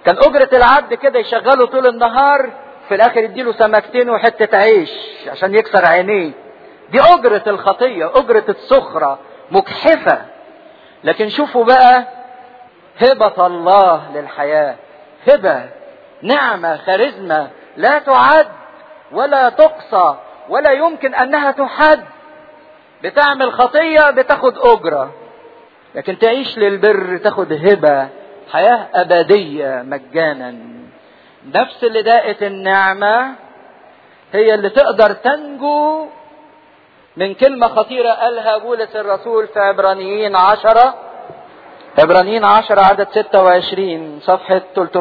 كان اجرة العبد كده يشغله طول النهار في الاخر يديله سمكتين وحتة عيش عشان يكسر عينيه دي اجرة الخطية اجرة السخرة مجحفة لكن شوفوا بقى هبة الله للحياة هبة نعمة خارزمة لا تعد ولا تقصى ولا يمكن انها تحد بتعمل خطية بتاخد اجرة لكن تعيش للبر تاخد هبة حياة ابدية مجانا نفس اللي داقت النعمة هي اللي تقدر تنجو من كلمة خطيرة قالها بولس الرسول في عبرانيين عشرة عبرانيين عشرة عدد ستة وعشرين صفحة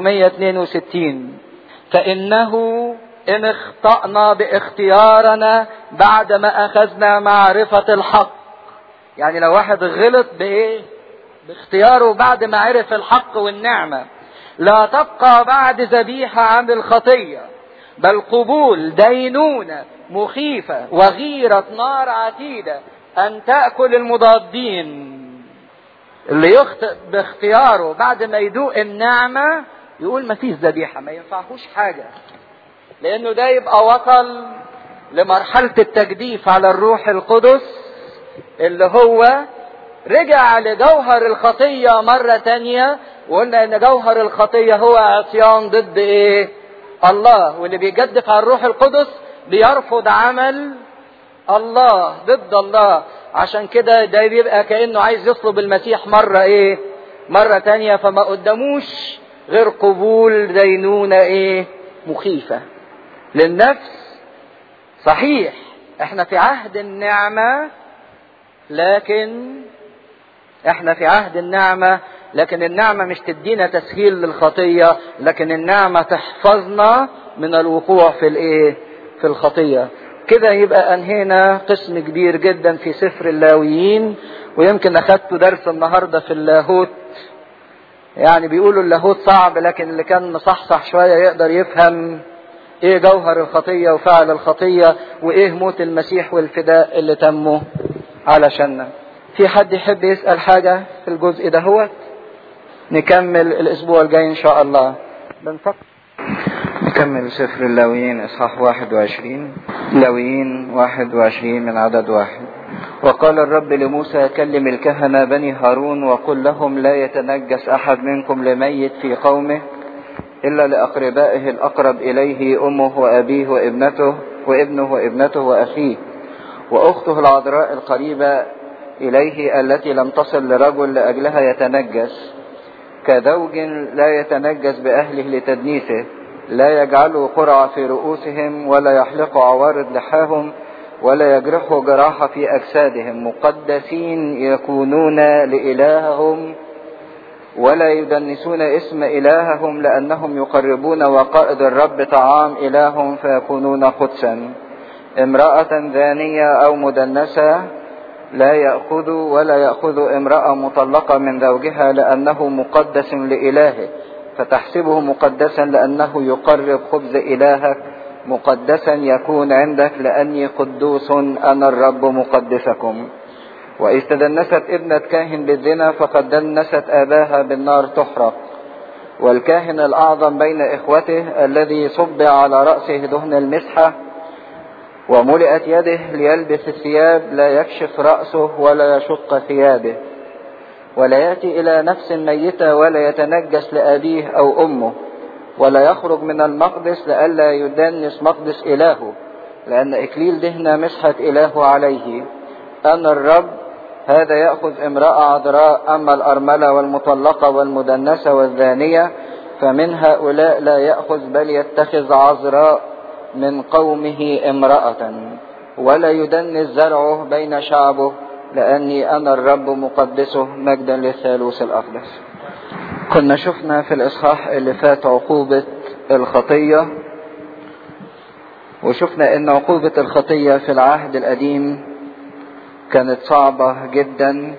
362 فإنه إن اخطأنا باختيارنا بعدما أخذنا معرفة الحق يعني لو واحد غلط بإيه باختياره بعد ما عرف الحق والنعمة لا تبقى بعد ذبيحة عن الخطية بل قبول دينونة مخيفة وغيرة نار عتيدة أن تأكل المضادين اللي يخطئ باختياره بعد ما يدوق النعمة يقول ما فيش ذبيحة ما ينفعهوش حاجة لأنه ده يبقى وصل لمرحلة التجديف على الروح القدس اللي هو رجع لجوهر الخطية مرة تانية وقلنا ان جوهر الخطية هو عصيان ضد ايه الله واللي بيجدف على الروح القدس بيرفض عمل الله ضد الله عشان كده ده بيبقى كأنه عايز يصلب المسيح مرة ايه مرة تانية فما قدموش غير قبول دينونة ايه مخيفة للنفس صحيح احنا في عهد النعمة لكن احنا في عهد النعمة لكن النعمة مش تدينا تسهيل للخطية لكن النعمة تحفظنا من الوقوع في الايه في الخطية كده يبقى انهينا قسم كبير جدا في سفر اللاويين ويمكن اخدت درس النهارده في اللاهوت يعني بيقولوا اللاهوت صعب لكن اللي كان مصحصح شويه يقدر يفهم ايه جوهر الخطيه وفعل الخطيه وايه موت المسيح والفداء اللي تمه علشاننا في حد يحب يسال حاجه في الجزء ده هو نكمل الاسبوع الجاي ان شاء الله بنفكر نكمل سفر اللاويين اصحاح 21 لاويين 21 من عدد واحد وقال الرب لموسى كلم الكهنة بني هارون وقل لهم لا يتنجس أحد منكم لميت في قومه إلا لأقربائه الأقرب إليه أمه وأبيه وابنته وابنه وابنته وأخيه وأخته العذراء القريبة إليه التي لم تصل لرجل لأجلها يتنجس كزوج لا يتنجس بأهله لتدنيسه لا يجعلوا قرعة في رؤوسهم ولا يحلقوا عوارض لحاهم ولا يجرحوا جراحة في أجسادهم مقدسين يكونون لإلههم ولا يدنسون اسم إلههم لأنهم يقربون وقائد الرب طعام إلههم فيكونون قدسا امرأة ذانية أو مدنسة لا يأخذ ولا يأخذ امرأة مطلقة من زوجها لأنه مقدس لإلهه فتحسبه مقدسا لأنه يقرب خبز إلهك مقدسا يكون عندك لأني قدوس أنا الرب مقدسكم وإذ تدنست ابنة كاهن بالزنا فقد دنست آباها بالنار تحرق والكاهن الأعظم بين إخوته الذي صب على رأسه دهن المسحة وملئت يده ليلبس الثياب لا يكشف رأسه ولا يشق ثيابه ولا يأتي إلى نفس ميتة ولا يتنجس لأبيه أو أمه ولا يخرج من المقدس لئلا يدنس مقدس إلهه لأن إكليل دهن مسحة إلهه عليه أنا الرب هذا يأخذ امرأة عذراء أما الأرملة والمطلقة والمدنسة والزانية فمن هؤلاء لا يأخذ بل يتخذ عذراء من قومه امرأة ولا يدنس زرعه بين شعبه لأني أنا الرب مقدسه مجدا للثالوث الأقدس كنا شفنا في الإصحاح اللي فات عقوبة الخطية وشفنا ان عقوبة الخطية في العهد القديم كانت صعبة جدا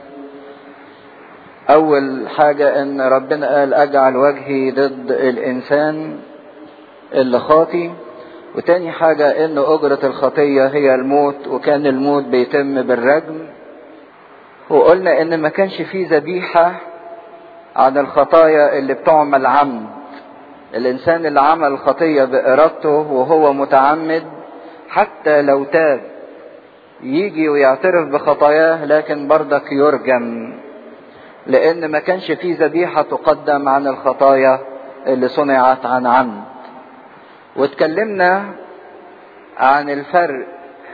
اول حاجة ان ربنا قال اجعل وجهي ضد الانسان اللي خاطي وتاني حاجة ان اجرة الخطية هي الموت وكان الموت بيتم بالرجم وقلنا ان ما كانش فيه ذبيحة عن الخطايا اللي بتعمل عمد الانسان اللي عمل الخطيه بارادته وهو متعمد حتى لو تاب يجي ويعترف بخطاياه لكن برضك يرجم لان ما كانش في ذبيحه تقدم عن الخطايا اللي صنعت عن عمد واتكلمنا عن الفرق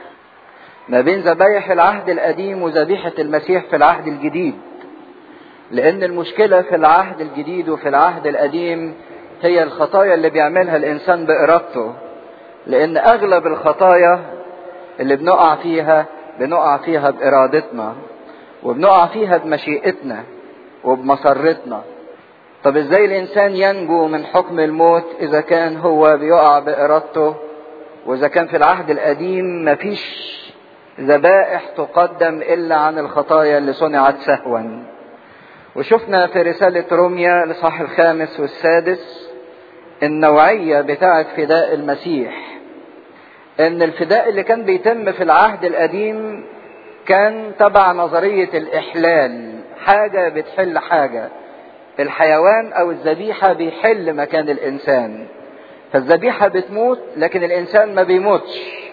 ما بين ذبايح العهد القديم وذبيحه المسيح في العهد الجديد لان المشكله في العهد الجديد وفي العهد القديم هي الخطايا اللي بيعملها الانسان بارادته لان اغلب الخطايا اللي بنقع فيها بنقع فيها بارادتنا وبنقع فيها بمشيئتنا وبمسرتنا طب ازاي الانسان ينجو من حكم الموت اذا كان هو بيقع بارادته واذا كان في العهد القديم مفيش ذبائح تقدم الا عن الخطايا اللي صنعت سهوا وشفنا في رسالة روميا الإصحاح الخامس والسادس النوعية بتاعة فداء المسيح إن الفداء اللي كان بيتم في العهد القديم كان تبع نظرية الإحلال حاجة بتحل حاجة الحيوان أو الذبيحة بيحل مكان الإنسان فالذبيحة بتموت لكن الإنسان ما بيموتش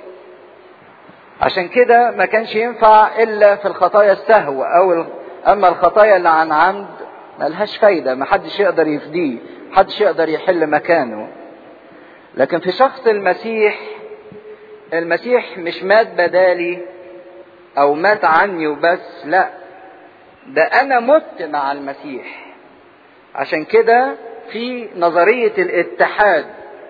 عشان كده ما كانش ينفع إلا في الخطايا السهو أو اما الخطايا اللي عن عمد ملهاش فايدة محدش يقدر يفديه محدش يقدر يحل مكانه لكن في شخص المسيح المسيح مش مات بدالي او مات عني وبس لا ده انا مت مع المسيح عشان كده في نظرية الاتحاد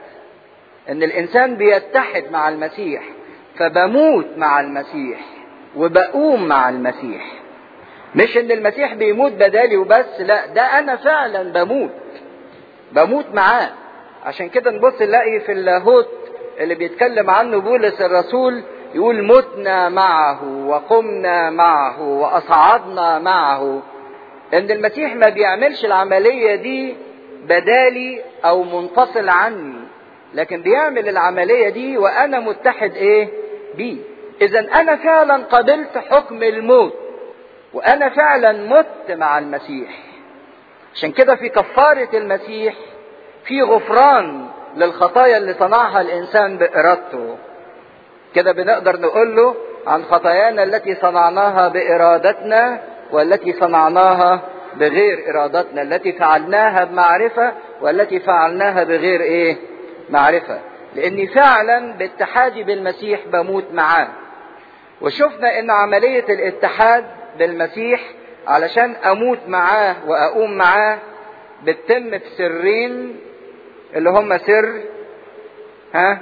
ان الانسان بيتحد مع المسيح فبموت مع المسيح وبقوم مع المسيح مش ان المسيح بيموت بدالي وبس لا ده انا فعلا بموت بموت معاه عشان كده نبص نلاقي في اللاهوت اللي بيتكلم عنه بولس الرسول يقول متنا معه وقمنا معه واصعدنا معه ان المسيح ما بيعملش العملية دي بدالي او منفصل عني لكن بيعمل العملية دي وانا متحد ايه بيه اذا انا فعلا قبلت حكم الموت وانا فعلا مت مع المسيح عشان كده في كفارة المسيح في غفران للخطايا اللي صنعها الانسان بارادته كده بنقدر نقول له عن خطايانا التي صنعناها بارادتنا والتي صنعناها بغير ارادتنا التي فعلناها بمعرفة والتي فعلناها بغير ايه معرفة لاني فعلا باتحادي بالمسيح بموت معاه وشفنا ان عملية الاتحاد بالمسيح علشان اموت معاه واقوم معاه بتتم في سرين اللي هم سر ها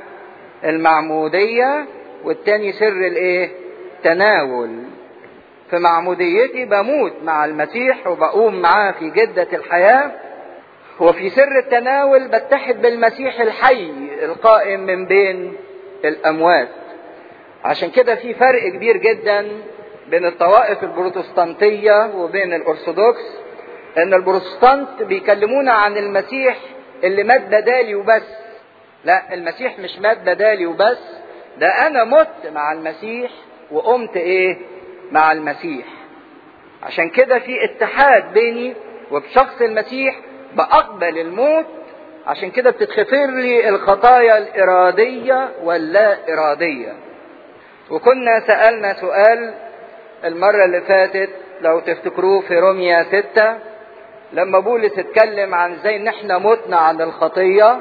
المعمودية والتاني سر الايه تناول في معموديتي بموت مع المسيح وبقوم معاه في جدة الحياة وفي سر التناول بتحد بالمسيح الحي القائم من بين الأموات عشان كده في فرق كبير جدا بين الطوائف البروتستانتية وبين الأرثوذكس إن البروتستانت بيكلمونا عن المسيح اللي مات بدالي وبس لا المسيح مش مات بدالي وبس ده أنا مت مع المسيح وقمت إيه مع المسيح عشان كده في اتحاد بيني وبشخص المسيح بأقبل الموت عشان كده بتتغفر لي الخطايا الإرادية واللا إرادية وكنا سألنا سؤال المرة اللي فاتت لو تفتكروه في روميا ستة لما بولس اتكلم عن ازاي ان احنا متنا عن الخطية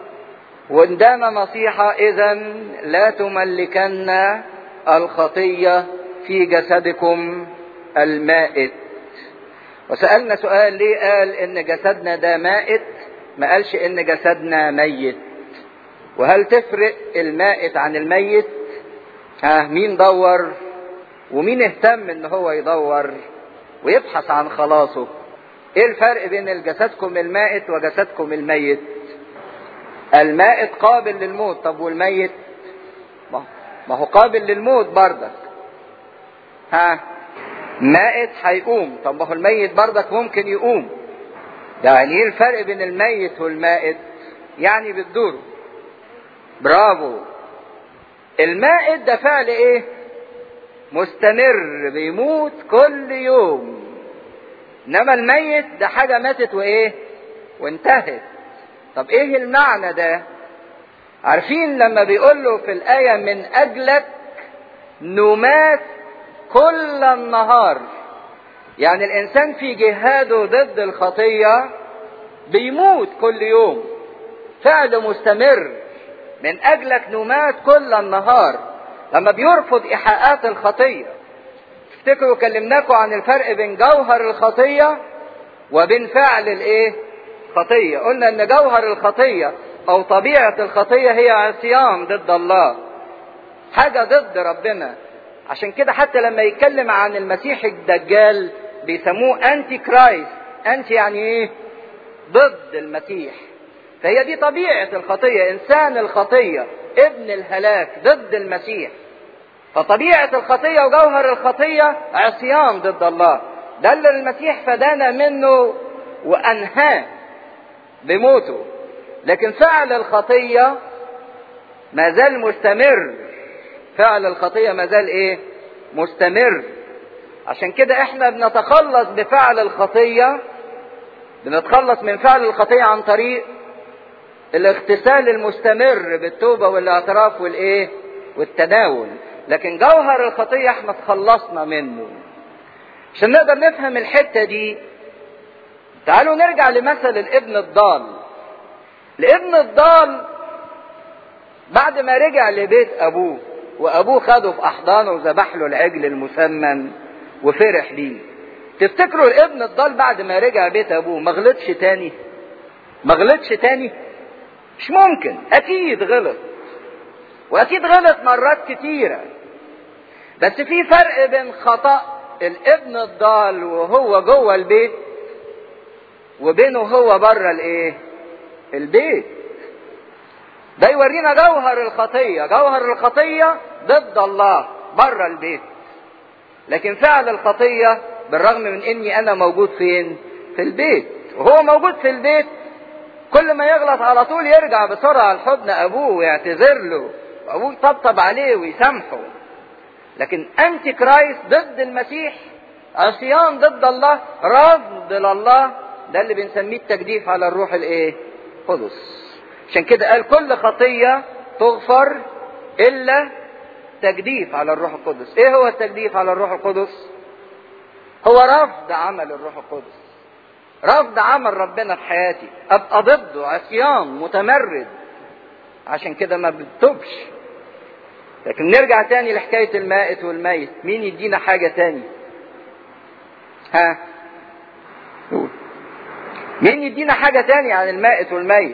وندانا نصيحة اذا لا تملكن الخطية في جسدكم المائت وسألنا سؤال ليه قال ان جسدنا ده مائت ما قالش ان جسدنا ميت وهل تفرق المائت عن الميت ها مين دور ومين اهتم ان هو يدور ويبحث عن خلاصه ايه الفرق بين جسدكم المائت وجسدكم الميت المائت قابل للموت طب والميت ما هو قابل للموت بردك ها مائت هيقوم طب ما هو الميت بردك ممكن يقوم يعني ايه الفرق بين الميت والمائت يعني بتدور برافو المائت ده فعل ايه مستمر بيموت كل يوم انما الميت ده حاجه ماتت وايه وانتهت طب ايه المعنى ده عارفين لما بيقول له في الآية من أجلك نمات كل النهار يعني الإنسان في جهاده ضد الخطية بيموت كل يوم فعل مستمر من أجلك نمات كل النهار لما بيرفض إيحاءات الخطية تفتكروا كلمناكم عن الفرق بين جوهر الخطية وبين فعل الايه خطية قلنا ان جوهر الخطية او طبيعة الخطية هي عصيان ضد الله حاجة ضد ربنا عشان كده حتى لما يتكلم عن المسيح الدجال بيسموه انتي كرايست انتي يعني ايه ضد المسيح فهي دي طبيعة الخطية انسان الخطية ابن الهلاك ضد المسيح فطبيعة الخطية وجوهر الخطية عصيان ضد الله ده اللي المسيح فدانا منه وأنهاه بموته لكن فعل الخطية ما زال مستمر فعل الخطية ما زال ايه مستمر عشان كده احنا بنتخلص بفعل الخطية بنتخلص من فعل الخطية عن طريق الاغتسال المستمر بالتوبة والاعتراف والايه والتناول لكن جوهر الخطية احنا تخلصنا منه عشان نقدر نفهم الحتة دي تعالوا نرجع لمثل الابن الضال الابن الضال بعد ما رجع لبيت ابوه وابوه خده في احضانه وذبح له العجل المسمن وفرح بيه تفتكروا الابن الضال بعد ما رجع بيت ابوه ما غلطش تاني ما غلطش تاني مش ممكن اكيد غلط واكيد غلط مرات كتيره بس في فرق بين خطأ الابن الضال وهو جوه البيت وبينه هو بره الايه البيت ده يورينا جوهر الخطية جوهر الخطية ضد الله بره البيت لكن فعل الخطية بالرغم من اني انا موجود فين في البيت وهو موجود في البيت كل ما يغلط على طول يرجع بسرعة لحضن ابوه ويعتذر له وابوه يطبطب عليه ويسامحه لكن انتي كرايست ضد المسيح عصيان ضد الله رفض لله ده اللي بنسميه التجديف على الروح الايه قدس عشان كده قال كل خطية تغفر الا تجديف على الروح القدس ايه هو التجديف على الروح القدس هو رفض عمل الروح القدس رفض عمل ربنا في حياتي ابقى ضده عصيان متمرد عشان كده ما بتوبش لكن نرجع تاني لحكاية المائت والميت مين يدينا حاجة تاني ها قول مين يدينا حاجة تاني عن المائت والميت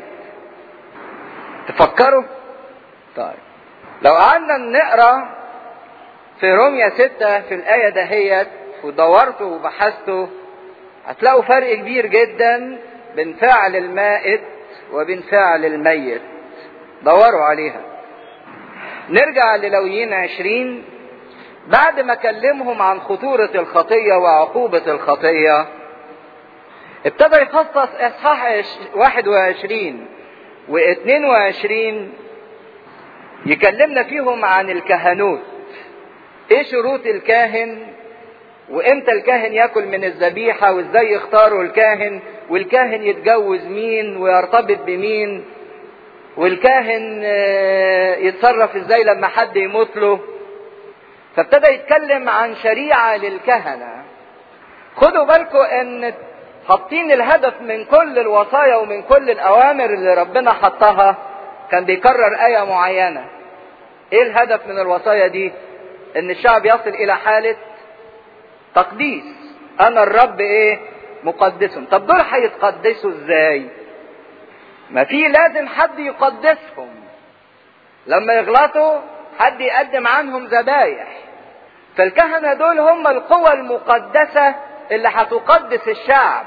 تفكروا طيب لو قعدنا نقرا في روميا ستة في الآية دهيت ودورتوا وبحثتوا هتلاقوا فرق كبير جدا بين فعل المائت وبين فعل الميت دوروا عليها نرجع للويين عشرين بعد ما كلمهم عن خطورة الخطية وعقوبة الخطية ابتدى يخصص اصحاح واحد وعشرين واثنين وعشرين يكلمنا فيهم عن الكهنوت ايه شروط الكاهن وامتى الكاهن ياكل من الذبيحة وازاي يختاروا الكاهن والكاهن يتجوز مين ويرتبط بمين والكاهن يتصرف ازاي لما حد يموت له فابتدى يتكلم عن شريعة للكهنة خدوا بالكم ان حاطين الهدف من كل الوصايا ومن كل الاوامر اللي ربنا حطها كان بيكرر آية معينة ايه الهدف من الوصايا دي ان الشعب يصل الى حالة تقديس انا الرب ايه مقدسهم طب دول هيتقدسوا ازاي ما في لازم حد يقدسهم لما يغلطوا حد يقدم عنهم ذبايح فالكهنة دول هم القوى المقدسة اللي هتقدس الشعب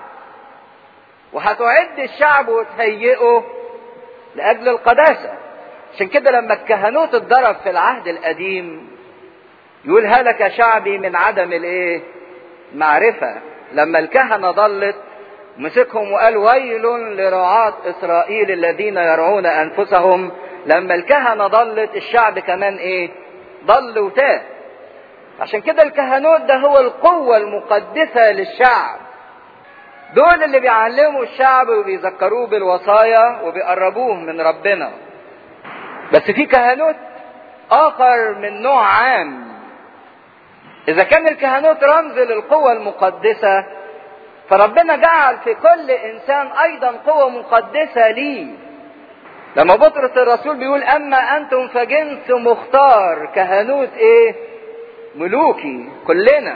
وهتعد الشعب وتهيئه لأجل القداسة عشان كده لما الكهنوت اتضرب في العهد القديم يقول هلك شعبي من عدم الايه معرفة لما الكهنة ضلت مسكهم وقال ويل لرعاة إسرائيل الذين يرعون أنفسهم لما الكهنة ضلت الشعب كمان إيه ضل وتاه عشان كده الكهنوت ده هو القوة المقدسة للشعب دول اللي بيعلموا الشعب وبيذكروه بالوصايا وبيقربوه من ربنا بس في كهنوت اخر من نوع عام اذا كان الكهنوت رمز للقوة المقدسة فربنا جعل في كل انسان ايضا قوة مقدسة ليه لما بطرس الرسول بيقول اما انتم فجنس مختار كهنوت ايه ملوكي كلنا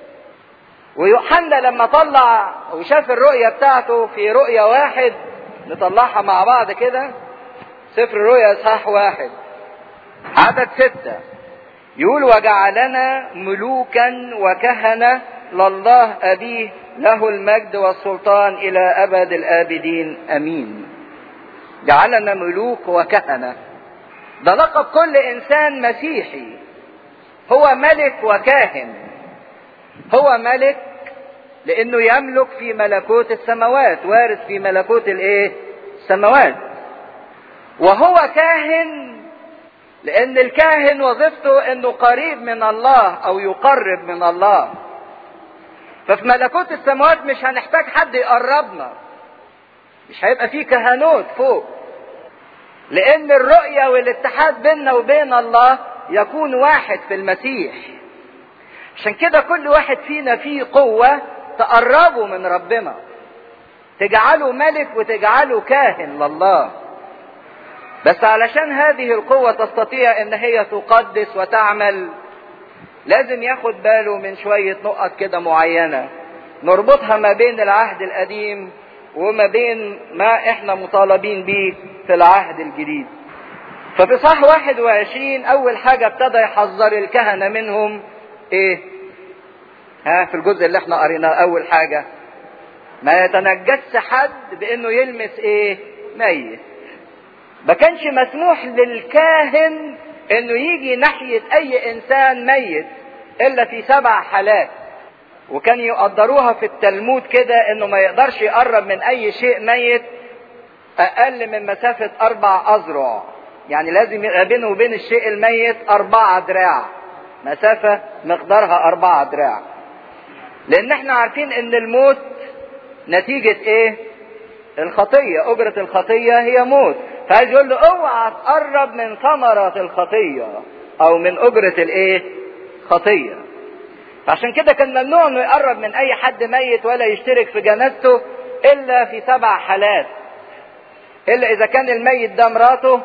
ويوحنا لما طلع وشاف الرؤية بتاعته في رؤية واحد نطلعها مع بعض كده سفر الرؤيا اصحاح واحد عدد ستة يقول وجعلنا ملوكا وكهنة لله أبيه له المجد والسلطان إلى أبد الآبدين أمين جعلنا ملوك وكهنة ده لقب كل إنسان مسيحي هو ملك وكاهن هو ملك لأنه يملك في ملكوت السماوات وارث في ملكوت الإيه؟ السماوات وهو كاهن لأن الكاهن وظيفته إنه قريب من الله أو يقرب من الله ففي ملكوت السماوات مش هنحتاج حد يقربنا مش هيبقى فيه كهنوت فوق لان الرؤية والاتحاد بيننا وبين الله يكون واحد في المسيح عشان كده كل واحد فينا فيه قوة تقربه من ربنا تجعله ملك وتجعله كاهن لله بس علشان هذه القوة تستطيع ان هي تقدس وتعمل لازم ياخد باله من شوية نقط كده معينة نربطها ما بين العهد القديم وما بين ما احنا مطالبين بيه في العهد الجديد ففي صح 21 اول حاجة ابتدى يحذر الكهنة منهم ايه ها في الجزء اللي احنا قريناه اول حاجة ما يتنجسش حد بانه يلمس ايه ميت ما كانش مسموح للكاهن انه يجي ناحية اي انسان ميت الا في سبع حالات وكان يقدروها في التلمود كده انه ما يقدرش يقرب من اي شيء ميت اقل من مسافة اربع اذرع يعني لازم يبقى بينه وبين الشيء الميت اربعة دراع مسافة مقدارها اربعة دراع لان احنا عارفين ان الموت نتيجة ايه الخطية اجرة الخطية هي موت فعايز يقول له اوعى تقرب من ثمرة الخطية او من اجرة الايه خطية فعشان كده كان ممنوع انه يقرب من اي حد ميت ولا يشترك في جنازته الا في سبع حالات الا اذا كان الميت ده مراته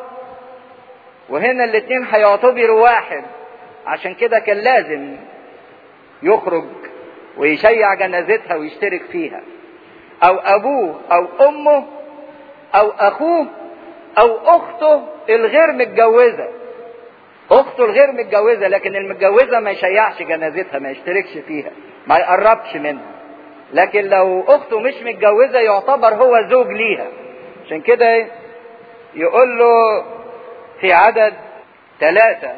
وهنا الاتنين هيعتبروا واحد عشان كده كان لازم يخرج ويشيع جنازتها ويشترك فيها او ابوه او امه او اخوه او اخته الغير متجوزه اخته الغير متجوزه لكن المتجوزه ما يشيعش جنازتها ما يشتركش فيها ما يقربش منها لكن لو اخته مش متجوزه يعتبر هو زوج ليها عشان كده يقول له في عدد ثلاثة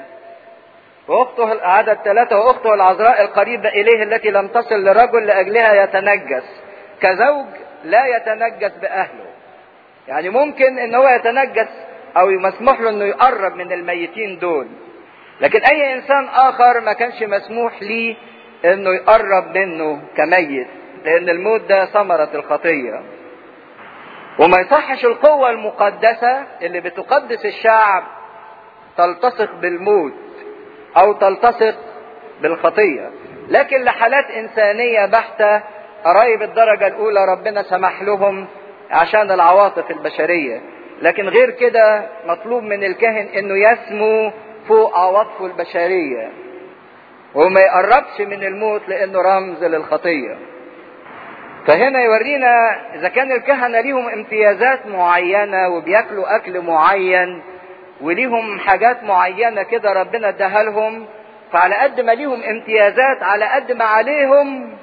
واخته عدد ثلاثة واخته العذراء القريبة اليه التي لم تصل لرجل لاجلها يتنجس كزوج لا يتنجس باهله يعني ممكن ان هو يتنجس او مسموح له انه يقرب من الميتين دول لكن اي انسان اخر ما كانش مسموح ليه انه يقرب منه كميت لان الموت ده ثمرة الخطية وما يصحش القوة المقدسة اللي بتقدس الشعب تلتصق بالموت او تلتصق بالخطية لكن لحالات انسانية بحتة قرايب الدرجة الاولى ربنا سمح لهم عشان العواطف البشرية لكن غير كده مطلوب من الكاهن انه يسمو فوق عواطفه البشرية وما يقربش من الموت لانه رمز للخطية فهنا يورينا اذا كان الكهنة ليهم امتيازات معينة وبياكلوا اكل معين وليهم حاجات معينة كده ربنا اداها لهم فعلى قد ما ليهم امتيازات على قد ما عليهم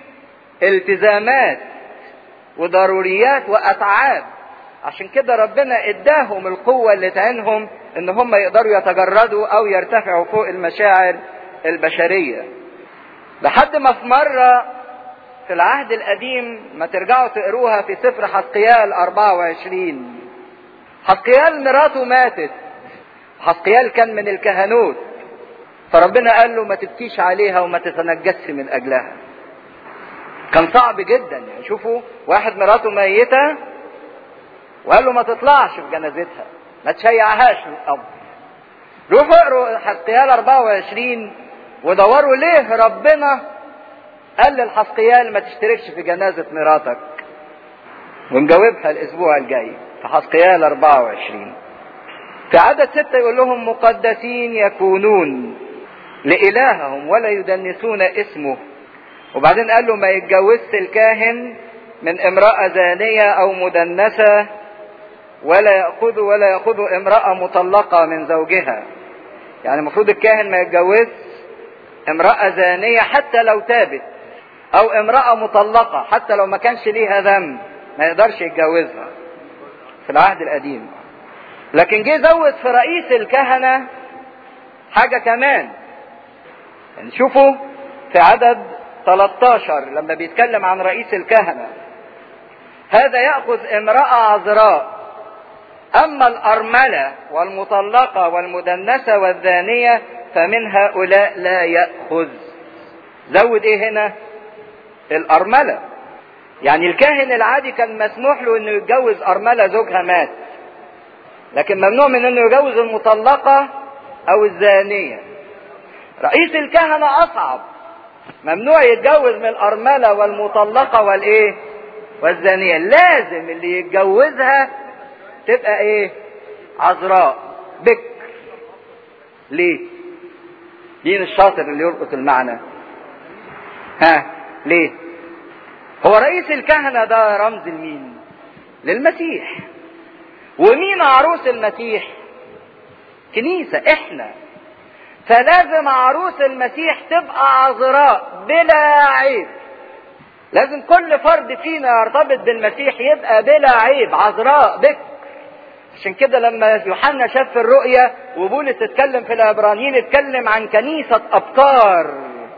التزامات وضروريات واتعاب عشان كده ربنا اداهم القوة اللي تعينهم ان هم يقدروا يتجردوا او يرتفعوا فوق المشاعر البشرية لحد ما في مرة في العهد القديم ما ترجعوا تقروها في سفر حسقيال 24 حسقيال مراته ماتت حسقيال كان من الكهنوت فربنا قال له ما تبكيش عليها وما تتنجسش من اجلها كان صعب جدا يعني شوفوا واحد مراته ميتة وقال له ما تطلعش في جنازتها ما تشيعهاش في القبر روحوا اقروا حسقيال 24 ودوروا ليه ربنا قال للحسقيال ما تشتركش في جنازة مراتك ونجاوبها الاسبوع الجاي في حسقيال 24 في عدد ستة يقول لهم مقدسين يكونون لإلههم ولا يدنسون اسمه وبعدين قال له ما يتجوزش الكاهن من امرأة زانية أو مدنسة ولا يأخذ ولا يأخذ امرأة مطلقة من زوجها يعني المفروض الكاهن ما يتجوزش امرأة زانية حتى لو تابت أو امرأة مطلقة حتى لو ما كانش ليها ذنب ما يقدرش يتجوزها في العهد القديم لكن جه زود في رئيس الكهنة حاجة كمان يعني شوفوا في عدد 13 لما بيتكلم عن رئيس الكهنة هذا يأخذ امرأة عذراء أما الأرملة والمطلقة والمدنسة والزانية فمن هؤلاء لا يأخذ زود ايه هنا الأرملة يعني الكاهن العادي كان مسموح له انه يتجوز أرملة زوجها مات لكن ممنوع من انه يجوز المطلقة او الزانية رئيس الكهنة اصعب ممنوع يتجوز من الارملة والمطلقة والايه والزانية لازم اللي يتجوزها تبقى ايه عذراء بكر ليه مين الشاطر اللي يلقط المعنى ها ليه هو رئيس الكهنة ده رمز لمين للمسيح ومين عروس المسيح كنيسة احنا فلازم عروس المسيح تبقى عذراء بلا عيب لازم كل فرد فينا يرتبط بالمسيح يبقى بلا عيب عذراء بكر عشان كده لما يوحنا شاف الرؤيا وبولس اتكلم في العبرانيين اتكلم عن كنيسة أبكار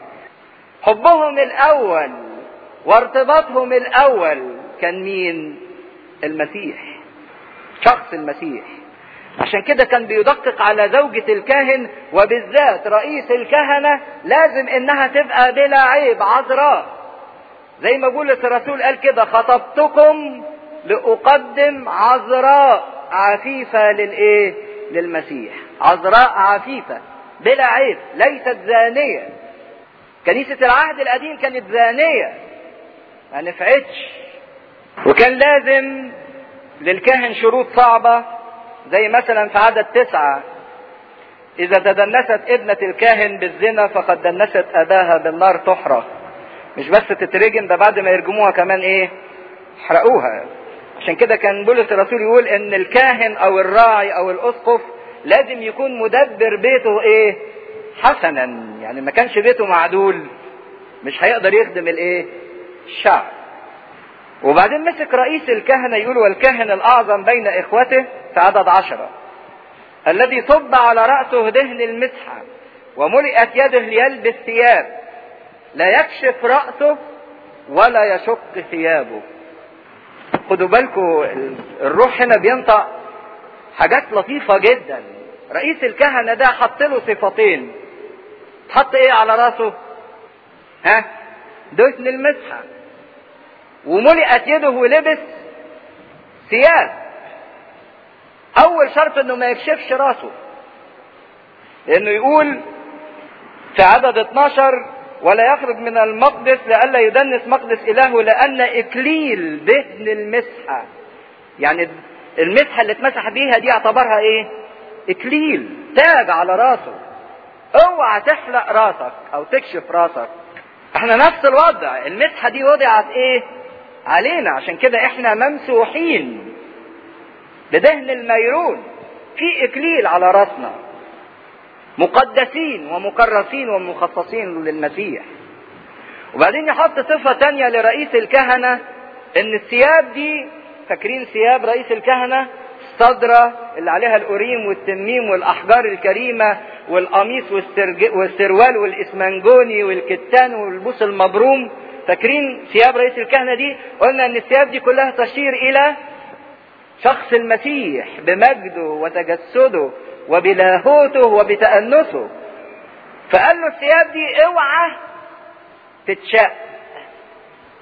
حبهم الأول وارتباطهم الأول كان مين؟ المسيح شخص المسيح عشان كده كان بيدقق على زوجة الكاهن وبالذات رئيس الكهنة لازم انها تبقى بلا عيب عذراء زي ما بولس الرسول قال كده خطبتكم لأقدم عذراء عفيفة للإيه؟ للمسيح عذراء عفيفة بلا عيب ليست زانية كنيسة العهد القديم كانت زانية ما نفعتش وكان لازم للكاهن شروط صعبة زي مثلا في عدد تسعة إذا تدنست ابنة الكاهن بالزنا فقد دنست أباها بالنار تحرق مش بس تترجم ده بعد ما يرجموها كمان إيه حرقوها عشان كده كان بولس الرسول يقول إن الكاهن أو الراعي أو الأسقف لازم يكون مدبر بيته إيه حسنا يعني ما كانش بيته معدول مش هيقدر يخدم الإيه الشعب وبعدين مسك رئيس الكهنة يقول والكاهن الأعظم بين إخوته في عدد عشرة الذي صب على رأسه دهن المسحة وملئت يده ليلبس ثياب لا يكشف رأسه ولا يشق ثيابه خدوا بالكم الروح هنا بينطق حاجات لطيفة جدا رئيس الكهنة ده حط له صفتين حط ايه على راسه ها دهن المسحه وملئت يده ولبس ثياب اول شرط انه ما يكشفش راسه لانه يقول في عدد 12 ولا يخرج من المقدس لئلا يدنس مقدس الهه لان اكليل دهن المسحه يعني المسحه اللي اتمسح بيها دي اعتبرها ايه اكليل تاج على راسه اوعى تحلق راسك او تكشف راسك احنا نفس الوضع المسحه دي وضعت ايه علينا عشان كده احنا ممسوحين بدهن الميرون في اكليل على راسنا مقدسين ومكرسين ومخصصين للمسيح وبعدين يحط صفة تانية لرئيس الكهنة ان الثياب دي فاكرين ثياب رئيس الكهنة الصدرة اللي عليها الأوريم والتميم والأحجار الكريمة والقميص والسروال والإسمنجوني والكتان والبوس المبروم فاكرين ثياب رئيس الكهنة دي قلنا ان الثياب دي كلها تشير الى شخص المسيح بمجده وتجسده وبلاهوته وبتأنسه فقال له الثياب دي اوعى تتشق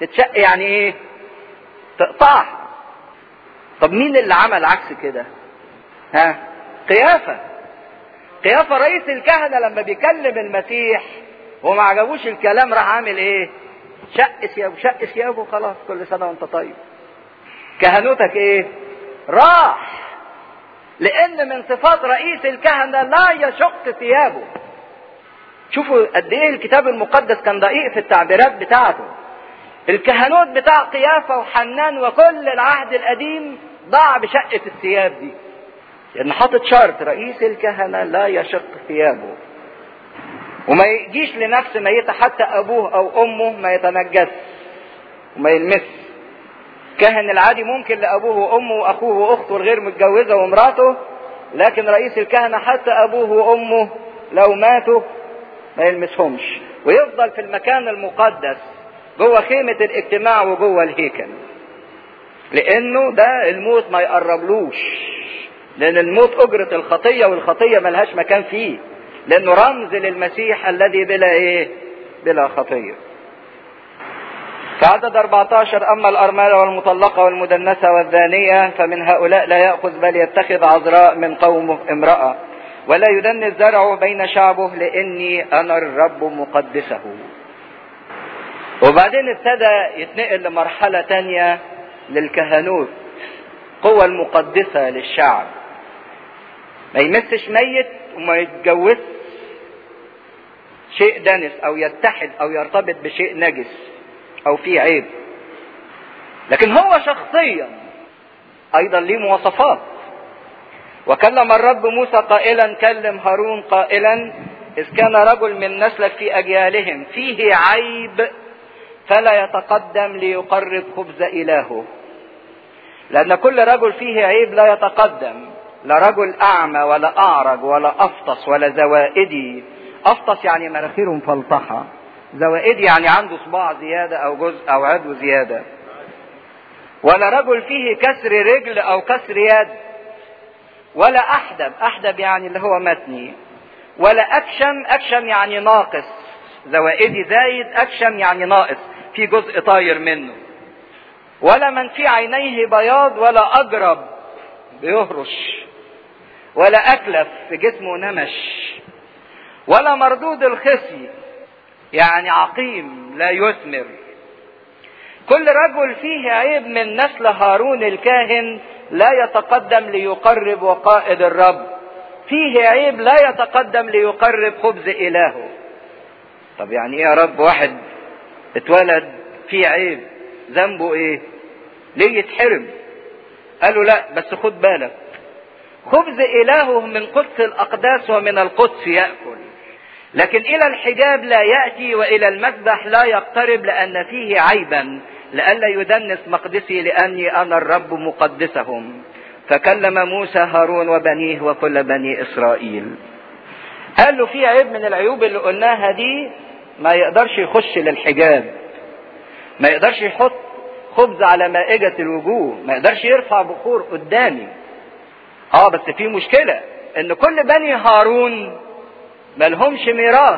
تتشق يعني ايه تقطعها طب مين اللي عمل عكس كده ها قيافة قيافة رئيس الكهنة لما بيكلم المسيح وما عجبوش الكلام راح عامل ايه شق ثيابه شق ثيابه خلاص كل سنة وانت طيب كهنوتك ايه راح لان من صفات رئيس الكهنة لا يشق ثيابه شوفوا قد ايه الكتاب المقدس كان دقيق في التعبيرات بتاعته الكهنوت بتاع قيافة وحنان وكل العهد القديم ضاع بشقة الثياب دي لأن حاطط شرط رئيس الكهنة لا يشق ثيابه وما يجيش لنفس ميتة حتى أبوه أو أمه ما يتنجس وما يلمس كاهن العادي ممكن لأبوه وأمه وأخوه وأخته الغير متجوزة ومراته لكن رئيس الكهنة حتى أبوه وأمه لو ماتوا ما يلمسهمش ويفضل في المكان المقدس جوه خيمة الاجتماع وجوه الهيكل لانه ده الموت ما يقربلوش لان الموت اجرة الخطية والخطية ملهاش مكان فيه لانه رمز للمسيح الذي بلا ايه بلا خطية في عدد 14 اما الارملة والمطلقة والمدنسة والزانية فمن هؤلاء لا يأخذ بل يتخذ عذراء من قومه امرأة ولا يدنس زرعه بين شعبه لاني انا الرب مقدسه وبعدين ابتدى يتنقل لمرحلة تانية للكهنوت قوة المقدسة للشعب ما يمسش ميت وما يتجوزش شيء دنس او يتحد او يرتبط بشيء نجس او فيه عيب لكن هو شخصيا ايضا ليه مواصفات وكلم الرب موسى قائلا كلم هارون قائلا اذ كان رجل من نسلك في اجيالهم فيه عيب فلا يتقدم ليقرب خبز إلهه لأن كل رجل فيه عيب لا يتقدم لا رجل أعمى ولا أعرج ولا أفطس ولا زوائدي أفطس يعني مناخيره مفلطحة زوائدي يعني عنده صباع زيادة أو جزء أو عضو زيادة ولا رجل فيه كسر رجل أو كسر يد ولا أحدب أحدب يعني اللي هو متني ولا أكشم أكشم يعني ناقص زوائدي زايد أكشم يعني ناقص في جزء طاير منه ولا من في عينيه بياض ولا أجرب بيهرش ولا أكلف في جسمه نمش ولا مردود الخصي يعني عقيم لا يثمر كل رجل فيه عيب من نسل هارون الكاهن لا يتقدم ليقرب وقائد الرب فيه عيب لا يتقدم ليقرب خبز إلهه طب يعني ايه يا رب واحد اتولد فيه عيب ذنبه ايه ليه يتحرم قالوا لا بس خد بالك خبز الهه من قدس الاقداس ومن القدس ياكل لكن الى الحجاب لا ياتي والى المذبح لا يقترب لان فيه عيبا لئلا يدنس مقدسي لاني انا الرب مقدسهم فكلم موسى هارون وبنيه وكل بني اسرائيل قال له في عيب من العيوب اللي قلناها دي ما يقدرش يخش للحجاب ما يقدرش يحط خبز على مائدة الوجوه ما يقدرش يرفع بخور قدامي اه بس في مشكلة ان كل بني هارون ملهمش ميراث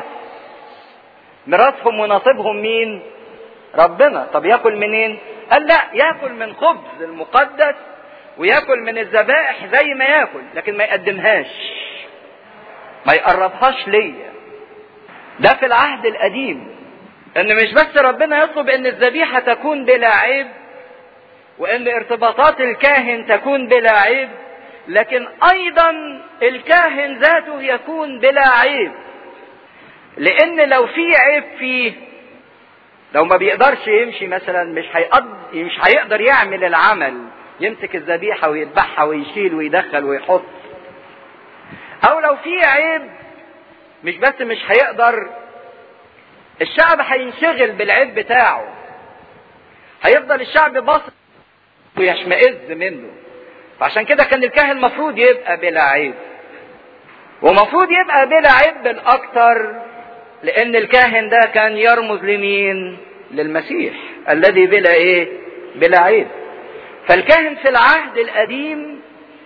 ميراثهم ونصيبهم مين ربنا طب ياكل منين قال لا ياكل من خبز المقدس وياكل من الذبائح زي ما ياكل لكن ما يقدمهاش ما يقربهاش ليا ده في العهد القديم ان مش بس ربنا يطلب ان الذبيحة تكون بلا عيب وان ارتباطات الكاهن تكون بلا عيب لكن ايضا الكاهن ذاته يكون بلا عيب لان لو في عيب فيه لو ما بيقدرش يمشي مثلا مش هيقدر مش هيقدر يعمل العمل يمسك الذبيحة ويذبحها ويشيل ويدخل ويحط او لو في عيب مش بس مش هيقدر الشعب هينشغل بالعيب بتاعه هيفضل الشعب باصص ويشمئز منه فعشان كده كان الكاهن المفروض يبقى بلا عيب ومفروض يبقى بلا عيب بالاكثر لان الكاهن ده كان يرمز لمين للمسيح الذي بلا ايه بلا عيب فالكاهن في العهد القديم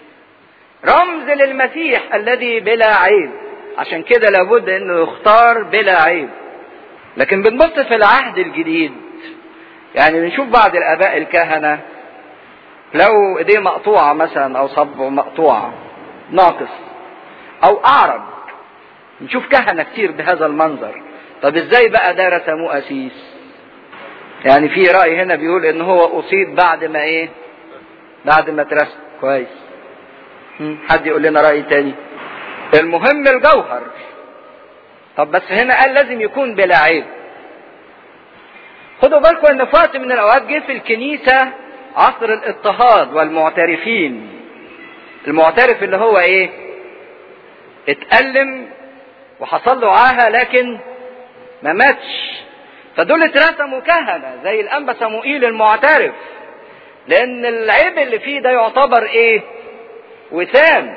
رمز للمسيح الذي بلا عيب عشان كده لابد انه يختار بلا عيب لكن بنبص في العهد الجديد يعني بنشوف بعض الاباء الكهنة لو ايديه مقطوعة مثلا او صبعه مقطوعة ناقص او اعرج نشوف كهنة كتير بهذا المنظر طب ازاي بقى ده رسموه اسيس يعني في رأي هنا بيقول ان هو اصيب بعد ما ايه بعد ما اترسم كويس حد يقول لنا رأي تاني المهم الجوهر طب بس هنا قال لازم يكون بلا عيب خدوا بالكم ان في وقت من الاوقات جه في الكنيسة عصر الاضطهاد والمعترفين المعترف اللي هو ايه اتألم وحصل له عاهة لكن ما ماتش فدول اترسموا كهنة زي الأنبا صموئيل المعترف لأن العيب اللي فيه ده يعتبر إيه؟ وسام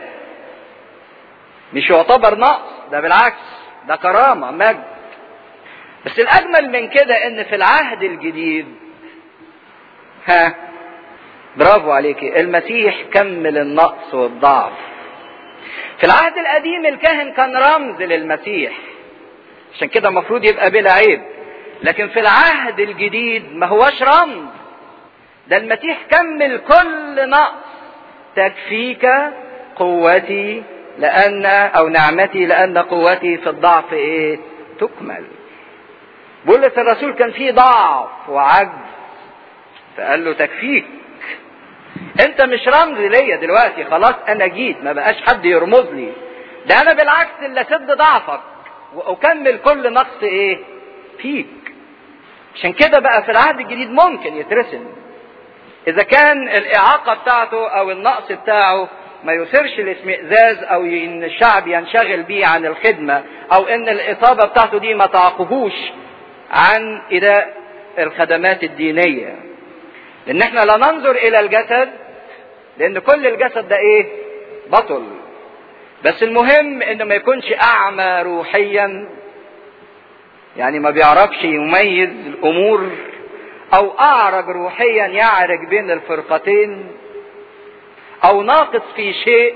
مش يعتبر نقص ده بالعكس ده كرامة مجد بس الأجمل من كده إن في العهد الجديد ها برافو عليكي المسيح كمل النقص والضعف في العهد القديم الكاهن كان رمز للمسيح عشان كده المفروض يبقى بلا عيب لكن في العهد الجديد ما هوش رمز ده المسيح كمل كل نقص تكفيك قوتي لأن أو نعمتي لأن قوتي في الضعف إيه؟ تكمل. بولس الرسول كان فيه ضعف وعجز فقال له تكفيك. أنت مش رمز ليا دلوقتي خلاص أنا جيت ما بقاش حد يرمز لي. ده أنا بالعكس اللي أسد ضعفك وأكمل كل نقص إيه؟ فيك. عشان كده بقى في العهد الجديد ممكن يترسم. إذا كان الإعاقة بتاعته أو النقص بتاعه ما يثيرش الاشمئزاز او ان الشعب ينشغل بيه عن الخدمة او ان الاصابة بتاعته دي ما تعقهوش عن اداء الخدمات الدينية لان احنا لا ننظر الى الجسد لان كل الجسد ده ايه بطل بس المهم انه ما يكونش اعمى روحيا يعني ما بيعرفش يميز الامور او اعرج روحيا يعرج بين الفرقتين او ناقص في شيء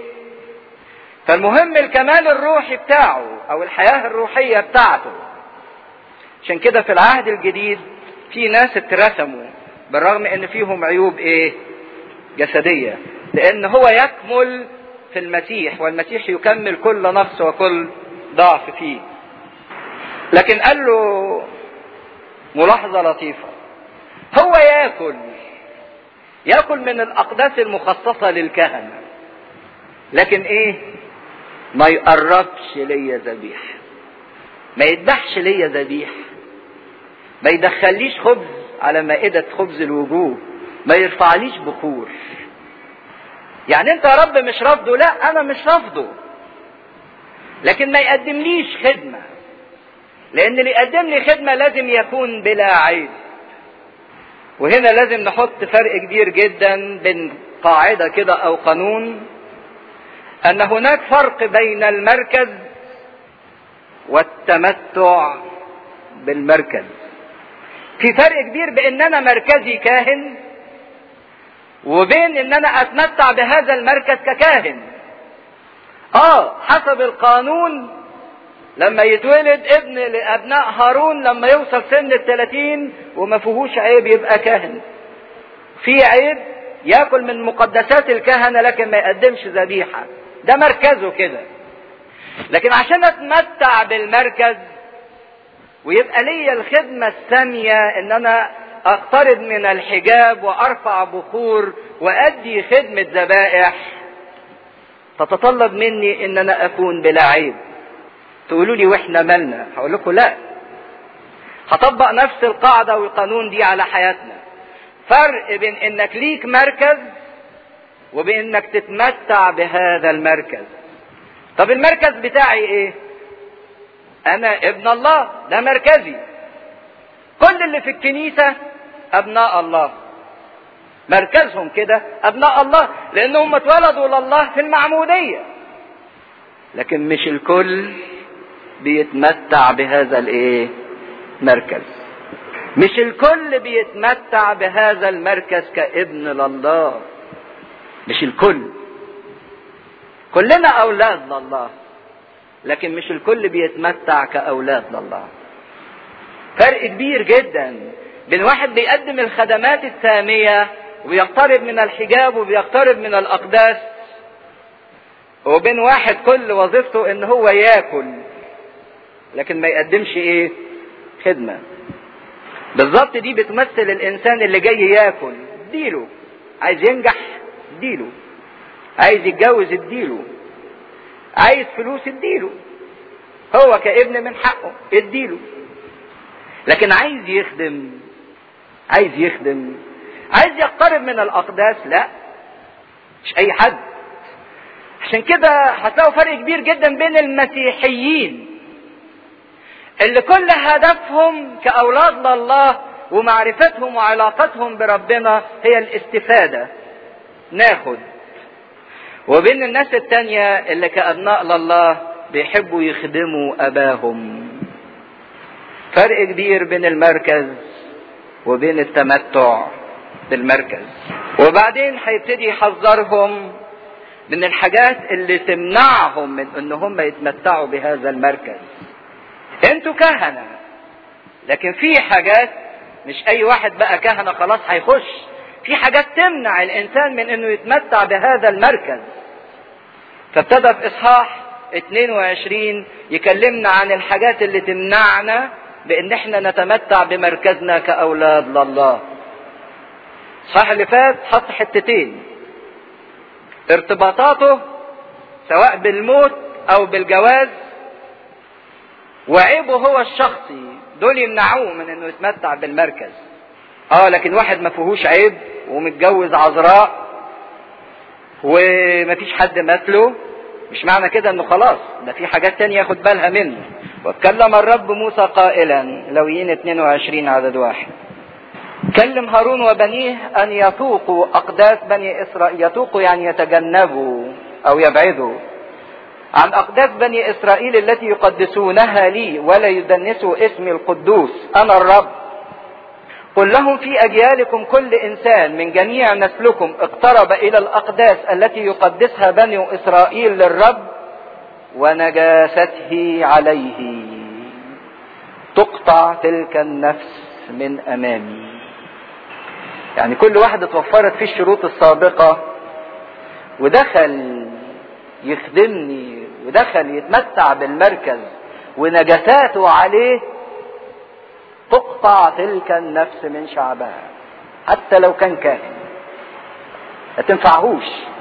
فالمهم الكمال الروحي بتاعه او الحياة الروحية بتاعته عشان كده في العهد الجديد في ناس اترسموا بالرغم ان فيهم عيوب ايه جسدية لان هو يكمل في المسيح والمسيح يكمل كل نقص وكل ضعف فيه لكن قال له ملاحظة لطيفة هو ياكل ياكل من الاقداس المخصصة للكهنة لكن ايه ما يقربش ليا ذبيح ما يذبحش ليا ذبيح ما يدخليش خبز على مائدة خبز الوجوه ما يرفعليش بخور يعني انت يا رب مش رافضه لا انا مش رافضه لكن ما يقدمليش خدمة لان اللي يقدم لي خدمة لازم يكون بلا عيب وهنا لازم نحط فرق كبير جدا بين قاعدة كده او قانون ان هناك فرق بين المركز والتمتع بالمركز في فرق كبير بان انا مركزي كاهن وبين ان انا اتمتع بهذا المركز ككاهن اه حسب القانون لما يتولد ابن لابناء هارون لما يوصل سن الثلاثين وما فيهوش عيب يبقى كاهن في عيب ياكل من مقدسات الكهنه لكن ما يقدمش ذبيحه ده مركزه كده لكن عشان اتمتع بالمركز ويبقى ليا الخدمة السامية ان انا اقترب من الحجاب وارفع بخور وادي خدمة ذبائح تتطلب مني ان انا اكون بلا عيب تقولوا لي واحنا مالنا هقول لكم لا هطبق نفس القاعدة والقانون دي على حياتنا فرق بين انك ليك مركز وبانك تتمتع بهذا المركز طب المركز بتاعي ايه انا ابن الله ده مركزي كل اللي في الكنيسة ابناء الله مركزهم كده ابناء الله لانهم اتولدوا لله في المعمودية لكن مش الكل بيتمتع بهذا الايه مركز مش الكل بيتمتع بهذا المركز كابن لله مش الكل كلنا اولاد لله لكن مش الكل بيتمتع كاولاد لله فرق كبير جدا بين واحد بيقدم الخدمات السامية وبيقترب من الحجاب وبيقترب من الأقداس وبين واحد كل وظيفته ان هو ياكل لكن ما يقدمش ايه خدمة بالظبط دي بتمثل الانسان اللي جاي ياكل اديله عايز ينجح اديله عايز يتجوز اديله عايز فلوس اديله هو كابن من حقه اديله لكن عايز يخدم عايز يخدم عايز يقترب من الاقداس لا مش اي حد عشان كده هتلاقوا فرق كبير جدا بين المسيحيين اللي كل هدفهم كأولاد لله ومعرفتهم وعلاقتهم بربنا هي الاستفادة ناخد وبين الناس التانية اللي كأبناء لله بيحبوا يخدموا أباهم فرق كبير بين المركز وبين التمتع بالمركز وبعدين هيبتدي يحذرهم من الحاجات اللي تمنعهم من ان هم يتمتعوا بهذا المركز انتوا كهنه لكن في حاجات مش اي واحد بقى كهنه خلاص هيخش في حاجات تمنع الانسان من انه يتمتع بهذا المركز فابتدى في اصحاح 22 يكلمنا عن الحاجات اللي تمنعنا بان احنا نتمتع بمركزنا كاولاد لله الصح اللي فات حط حتتين ارتباطاته سواء بالموت او بالجواز وعيبه هو الشخصي دول يمنعوه من انه يتمتع بالمركز اه لكن واحد ما فيهوش عيب ومتجوز عذراء ومفيش حد مثله مش معنى كده انه خلاص ده في حاجات تانية ياخد بالها منه واتكلم الرب موسى قائلا لويين 22 عدد واحد كلم هارون وبنيه ان يتوقوا اقداس بني اسرائيل يتوقوا يعني يتجنبوا او يبعدوا عن اقداس بني اسرائيل التي يقدسونها لي ولا يدنسوا اسمي القدوس انا الرب قل لهم في اجيالكم كل انسان من جميع نسلكم اقترب الى الاقداس التي يقدسها بني اسرائيل للرب ونجاسته عليه تقطع تلك النفس من امامي يعني كل واحد اتوفرت فيه الشروط السابقة ودخل يخدمني ودخل يتمتع بالمركز ونجساته عليه تقطع تلك النفس من شعبها حتى لو كان كاهن ما تنفعهوش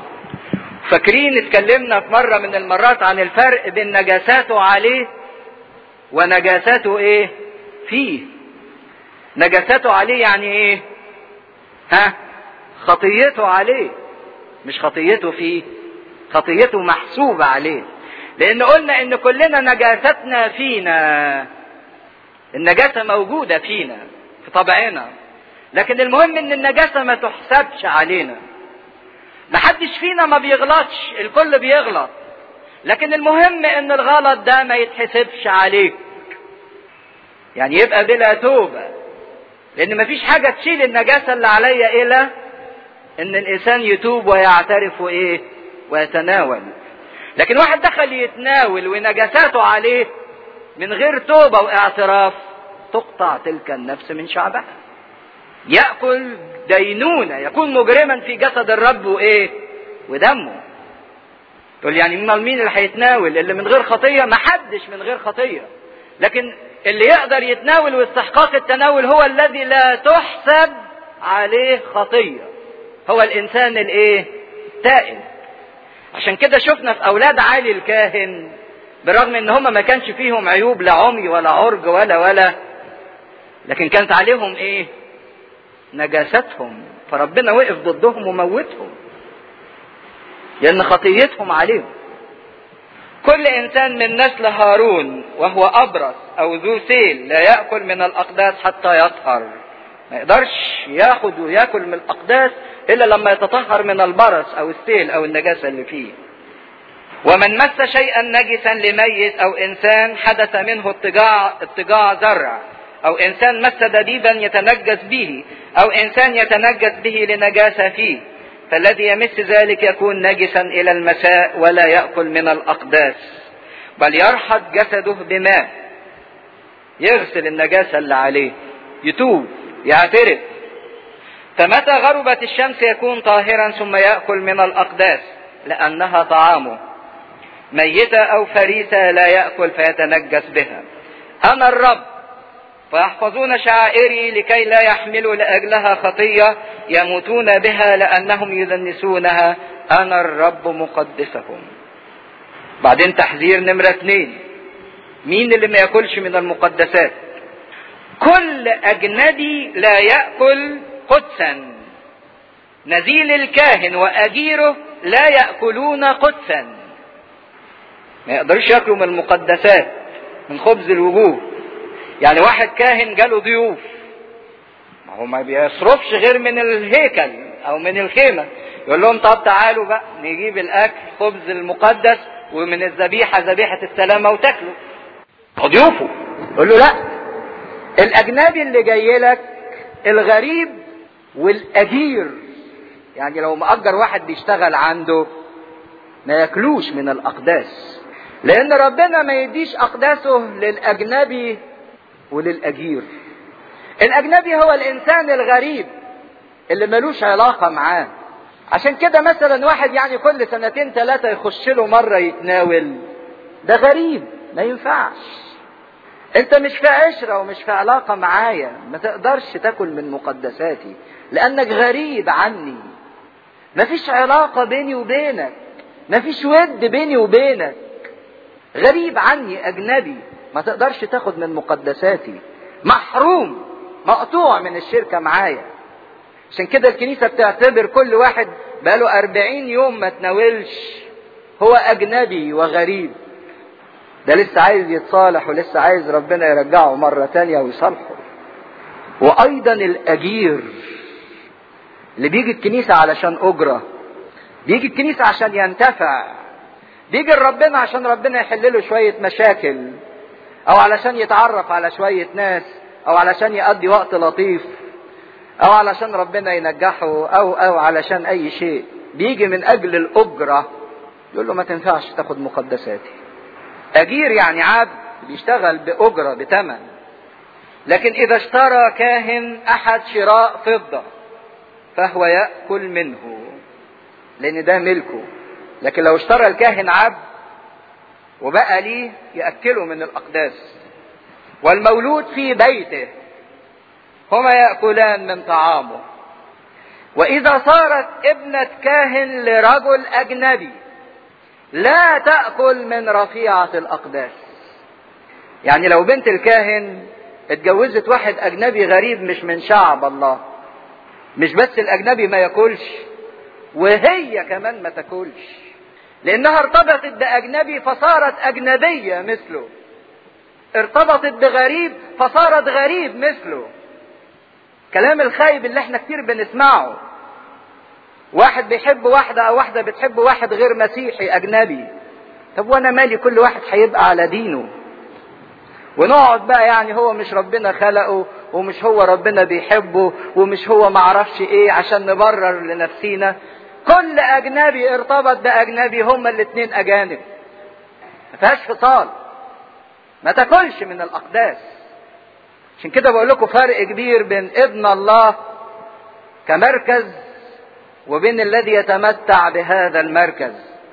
فاكرين اتكلمنا في مرة من المرات عن الفرق بين نجاساته عليه ونجاساته ايه فيه نجاساته عليه يعني ايه ها خطيته عليه مش خطيته فيه خطيته محسوبة عليه لان قلنا ان كلنا نجاستنا فينا النجاسة موجودة فينا في طبعنا لكن المهم ان النجاسة ما تحسبش علينا محدش فينا ما بيغلطش الكل بيغلط لكن المهم ان الغلط ده ما يتحسبش عليك يعني يبقى بلا توبة لان مفيش حاجة تشيل النجاسة اللي عليا الا ان الانسان يتوب ويعترف وايه ويتناول لكن واحد دخل يتناول ونجاساته عليه من غير توبة واعتراف تقطع تلك النفس من شعبها يأكل دينونة يكون مجرما في جسد الرب وايه ودمه تقول يعني من مين اللي هيتناول اللي من غير خطية ما حدش من غير خطية لكن اللي يقدر يتناول واستحقاق التناول هو الذي لا تحسب عليه خطية هو الانسان الايه تائب عشان كده شفنا في اولاد علي الكاهن برغم ان هم ما كانش فيهم عيوب لا عمي ولا عرج ولا ولا لكن كانت عليهم ايه نجاستهم فربنا وقف ضدهم وموتهم لان خطيتهم عليهم كل انسان من نسل هارون وهو ابرص او ذو سيل لا ياكل من الاقداس حتى يطهر ما يقدرش ياخد وياكل من الاقداس الا لما يتطهر من البرص او السيل او النجاسه اللي فيه ومن مس شيئا نجسا لميت او انسان حدث منه اضطجاع اضطجاع زرع او انسان مس دبيبا يتنجس به او انسان يتنجس به لنجاسه فيه فالذي يمس ذلك يكون نجسا الى المساء ولا ياكل من الاقداس بل يرحض جسده بماء يغسل النجاسه اللي عليه يتوب يعترف فمتى غربت الشمس يكون طاهرا ثم يأكل من الأقداس لأنها طعامه ميتة أو فريسة لا يأكل فيتنجس بها أنا الرب فيحفظون شعائري لكي لا يحملوا لأجلها خطية يموتون بها لأنهم يدنسونها أنا الرب مقدسهم بعدين تحذير نمرة اثنين مين اللي ما ياكلش من المقدسات كل أجنبي لا يأكل قدسا نزيل الكاهن وأجيره لا يأكلون قدسا ما يقدرش ياكلوا من المقدسات من خبز الوجوه يعني واحد كاهن جاله ضيوف ما هو ما بيصرفش غير من الهيكل او من الخيمه يقول لهم طب تعالوا بقى نجيب الاكل خبز المقدس ومن الذبيحه ذبيحه السلامه وتاكلوا ضيوفه يقول له لا الاجنبي اللي جاي لك الغريب والاجير يعني لو مأجر واحد بيشتغل عنده ما ياكلوش من الاقداس لان ربنا ما يديش اقداسه للاجنبي وللاجير الاجنبي هو الانسان الغريب اللي ملوش علاقة معاه عشان كده مثلا واحد يعني كل سنتين ثلاثة يخش له مرة يتناول ده غريب ما ينفعش انت مش في عشرة ومش في علاقة معايا ما تقدرش تاكل من مقدساتي لانك غريب عني مفيش علاقة بيني وبينك مفيش ود بيني وبينك غريب عني اجنبي ما تقدرش تاخد من مقدساتي محروم مقطوع من الشركة معايا عشان كده الكنيسة بتعتبر كل واحد بقاله أربعين يوم ما تناولش هو أجنبي وغريب ده لسه عايز يتصالح ولسه عايز ربنا يرجعه مرة تانية ويصالحه وأيضا الأجير اللي بيجي الكنيسة علشان أجرة بيجي الكنيسة عشان ينتفع بيجي لربنا عشان ربنا يحل له شوية مشاكل أو علشان يتعرف على شوية ناس أو علشان يقضي وقت لطيف أو علشان ربنا ينجحه أو أو علشان أي شيء بيجي من أجل الأجرة يقول له ما تنفعش تاخد مقدساتي أجير يعني عبد بيشتغل بأجرة بتمن لكن إذا اشترى كاهن أحد شراء فضة فهو يأكل منه لأن ده ملكه لكن لو اشترى الكاهن عبد وبقى ليه يأكله من الأقداس والمولود في بيته هما يأكلان من طعامه وإذا صارت ابنة كاهن لرجل أجنبي لا تأكل من رفيعة الأقداس يعني لو بنت الكاهن اتجوزت واحد أجنبي غريب مش من شعب الله مش بس الأجنبي ما ياكلش وهي كمان ما تاكلش لأنها ارتبطت بأجنبي فصارت أجنبية مثله ارتبطت بغريب فصارت غريب مثله كلام الخايب اللي احنا كتير بنسمعه واحد بيحب واحدة او واحدة بتحب واحد غير مسيحي اجنبي طب وانا مالي كل واحد هيبقى على دينه ونقعد بقى يعني هو مش ربنا خلقه ومش هو ربنا بيحبه ومش هو معرفش ايه عشان نبرر لنفسينا كل اجنبي ارتبط باجنبي هما الاتنين اجانب ما فيهاش فصال ما تاكلش من الاقداس عشان كده بقول لكم فرق كبير بين ابن الله كمركز وبين الذي يتمتع بهذا المركز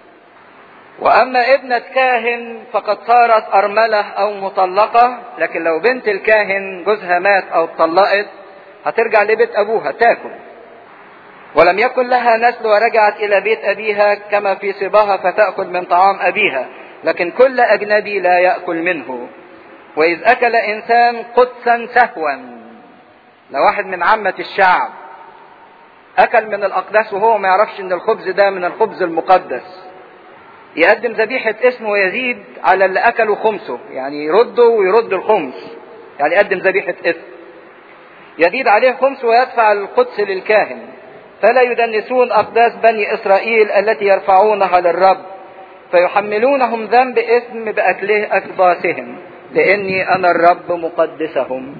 واما ابنة كاهن فقد صارت ارملة او مطلقة لكن لو بنت الكاهن جوزها مات او اتطلقت هترجع لبيت ابوها تاكل ولم يكن لها نسل ورجعت الى بيت ابيها كما في صباها فتاكل من طعام ابيها لكن كل اجنبي لا ياكل منه واذ اكل انسان قدسا سهوا لو واحد من عامة الشعب اكل من الاقداس وهو ما يعرفش ان الخبز ده من الخبز المقدس يقدم ذبيحة اسمه ويزيد على اللي اكله خمسه يعني يرده ويرد الخمس يعني يقدم ذبيحة اسم يزيد عليه خمس ويدفع القدس للكاهن فلا يدنسون اقداس بني اسرائيل التي يرفعونها للرب فيحملونهم ذنب اسم باكله اقداسهم لاني انا الرب مقدسهم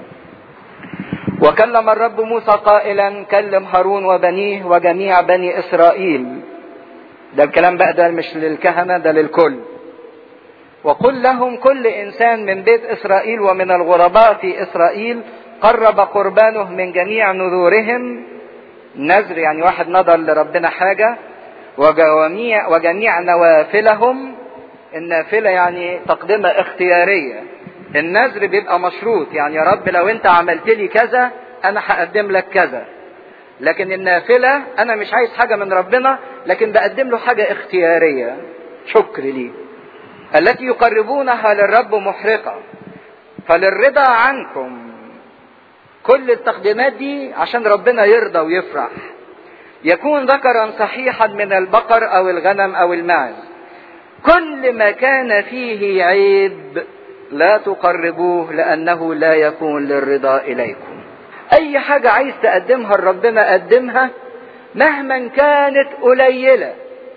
وكلم الرب موسى قائلا كلم هارون وبنيه وجميع بني اسرائيل ده الكلام بقى ده مش للكهنه ده للكل وقل لهم كل انسان من بيت اسرائيل ومن الغرباء في اسرائيل قرب قربانه من جميع نذورهم نذر يعني واحد نذر لربنا حاجة وجميع وجميع نوافلهم النافلة يعني تقدمة اختيارية النذر بيبقى مشروط يعني يا رب لو انت عملت لي كذا انا هقدم لك كذا لكن النافلة انا مش عايز حاجة من ربنا لكن بقدم له حاجة اختيارية شكر ليه التي يقربونها للرب محرقة فللرضا عنكم كل التقديمات دي عشان ربنا يرضى ويفرح يكون ذكرا صحيحا من البقر او الغنم او الماعز كل ما كان فيه عيب لا تقربوه لانه لا يكون للرضا اليكم اي حاجة عايز تقدمها لربنا قدمها مهما كانت قليلة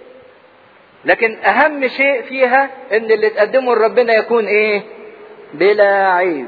لكن اهم شيء فيها ان اللي تقدمه لربنا يكون ايه بلا عيب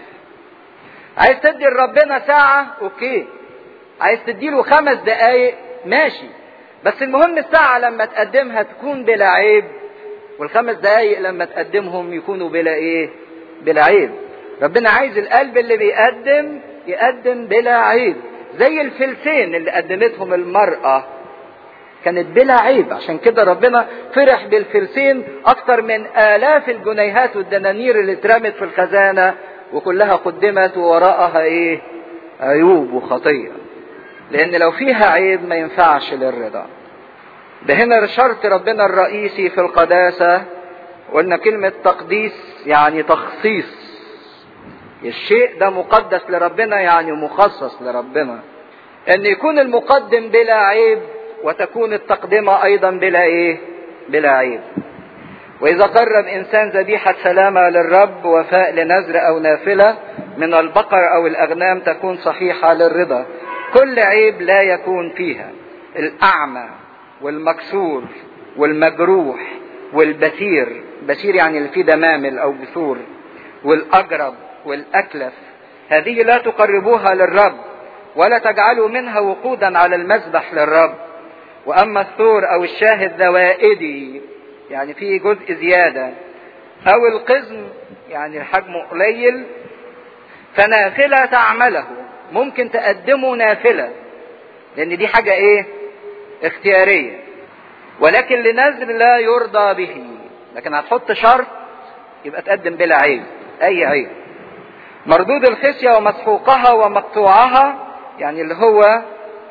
عايز تدي لربنا ساعة اوكي عايز تديله خمس دقايق ماشي بس المهم الساعة لما تقدمها تكون بلا عيب والخمس دقايق لما تقدمهم يكونوا بلا ايه بلا عيب ربنا عايز القلب اللي بيقدم يقدم بلا عيب زي الفلسين اللي قدمتهم المرأة كانت بلا عيب عشان كده ربنا فرح بالفلسين اكتر من الاف الجنيهات والدنانير اللي اترمت في الخزانة وكلها قدمت ووراءها ايه عيوب وخطية لان لو فيها عيب ما ينفعش للرضا ده هنا شرط ربنا الرئيسي في القداسة قلنا كلمة تقديس يعني تخصيص الشيء ده مقدس لربنا يعني مخصص لربنا ان يكون المقدم بلا عيب وتكون التقدمة ايضا بلا ايه بلا عيب واذا قرب انسان ذبيحة سلامة للرب وفاء لنذر او نافلة من البقر او الاغنام تكون صحيحة للرضا كل عيب لا يكون فيها الاعمى والمكسور والمجروح والبثير بثير يعني اللي فيه دمامل او بثور والاجرب والاكلف هذه لا تقربوها للرب ولا تجعلوا منها وقودا على المذبح للرب واما الثور او الشاه الذوائدي يعني فيه جزء زيادة او القزم يعني حجمه قليل فنافلة تعمله ممكن تقدمه نافلة لان دي حاجة ايه اختيارية ولكن لنذر لا يرضى به لكن هتحط شرط يبقى تقدم بلا عيب اي عيب مردود الخصية ومسحوقها ومقطوعها يعني اللي هو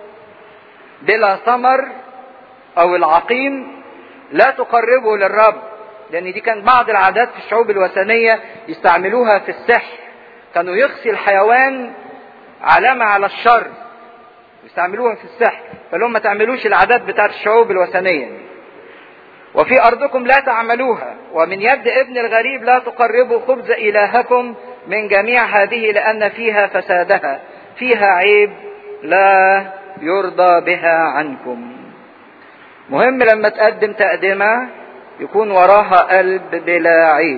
بلا ثمر او العقيم لا تقربه للرب لان دي كان بعض العادات في الشعوب الوثنية يستعملوها في السحر كانوا يخصي الحيوان علامة على الشر يستعملوها في السحر فلهم ما تعملوش العادات بتاعت الشعوب الوثنية وفي أرضكم لا تعملوها ومن يد ابن الغريب لا تقربوا خبز إلهكم من جميع هذه لأن فيها فسادها فيها عيب لا يرضى بها عنكم مهم لما تقدم تقدمة يكون وراها قلب بلا عيب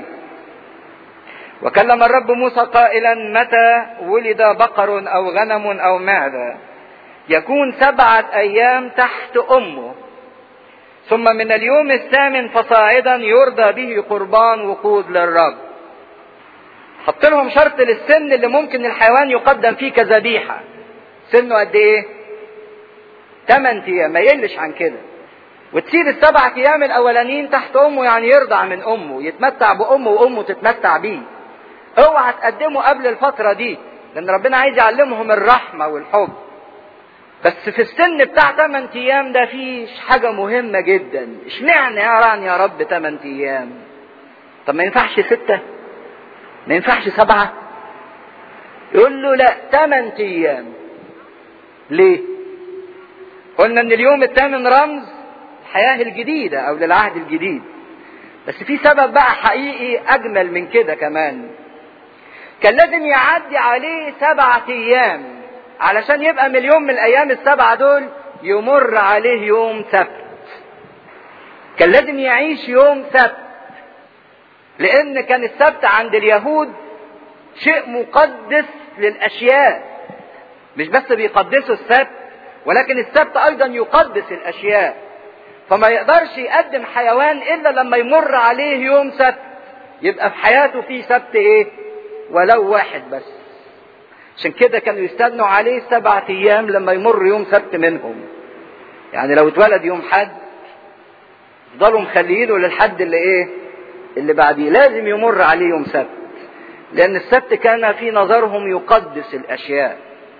وكلم الرب موسى قائلا متى ولد بقر او غنم او معدة يكون سبعة ايام تحت امه ثم من اليوم الثامن فصاعدا يرضى به قربان وقود للرب حط لهم شرط للسن اللي ممكن الحيوان يقدم فيه كذبيحة سنه قد ايه 8 ايام ما يقلش عن كده وتسيب السبع ايام الاولانيين تحت امه يعني يرضع من امه يتمتع بامه وامه تتمتع بيه اوعى تقدمه قبل الفترة دي لان ربنا عايز يعلمهم الرحمة والحب بس في السن بتاع 8 ايام ده فيه حاجة مهمة جدا اشمعنى يعني يا رب 8 ايام طب ما ينفعش ستة ما ينفعش سبعة يقول له لا 8 ايام ليه قلنا ان اليوم الثامن رمز الحياة الجديدة او للعهد الجديد بس في سبب بقى حقيقي اجمل من كده كمان كان لازم يعدي عليه سبعة ايام علشان يبقى من اليوم من الايام السبعة دول يمر عليه يوم سبت كان لازم يعيش يوم سبت لان كان السبت عند اليهود شيء مقدس للاشياء مش بس بيقدسوا السبت ولكن السبت ايضا يقدس الاشياء فما يقدرش يقدم حيوان الا لما يمر عليه يوم سبت يبقى في حياته في سبت ايه ولو واحد بس عشان كده كانوا يستنوا عليه سبعة ايام لما يمر يوم سبت منهم يعني لو اتولد يوم حد يفضلوا مخليينه للحد اللي ايه اللي بعديه لازم يمر عليه يوم سبت لان السبت كان في نظرهم يقدس الاشياء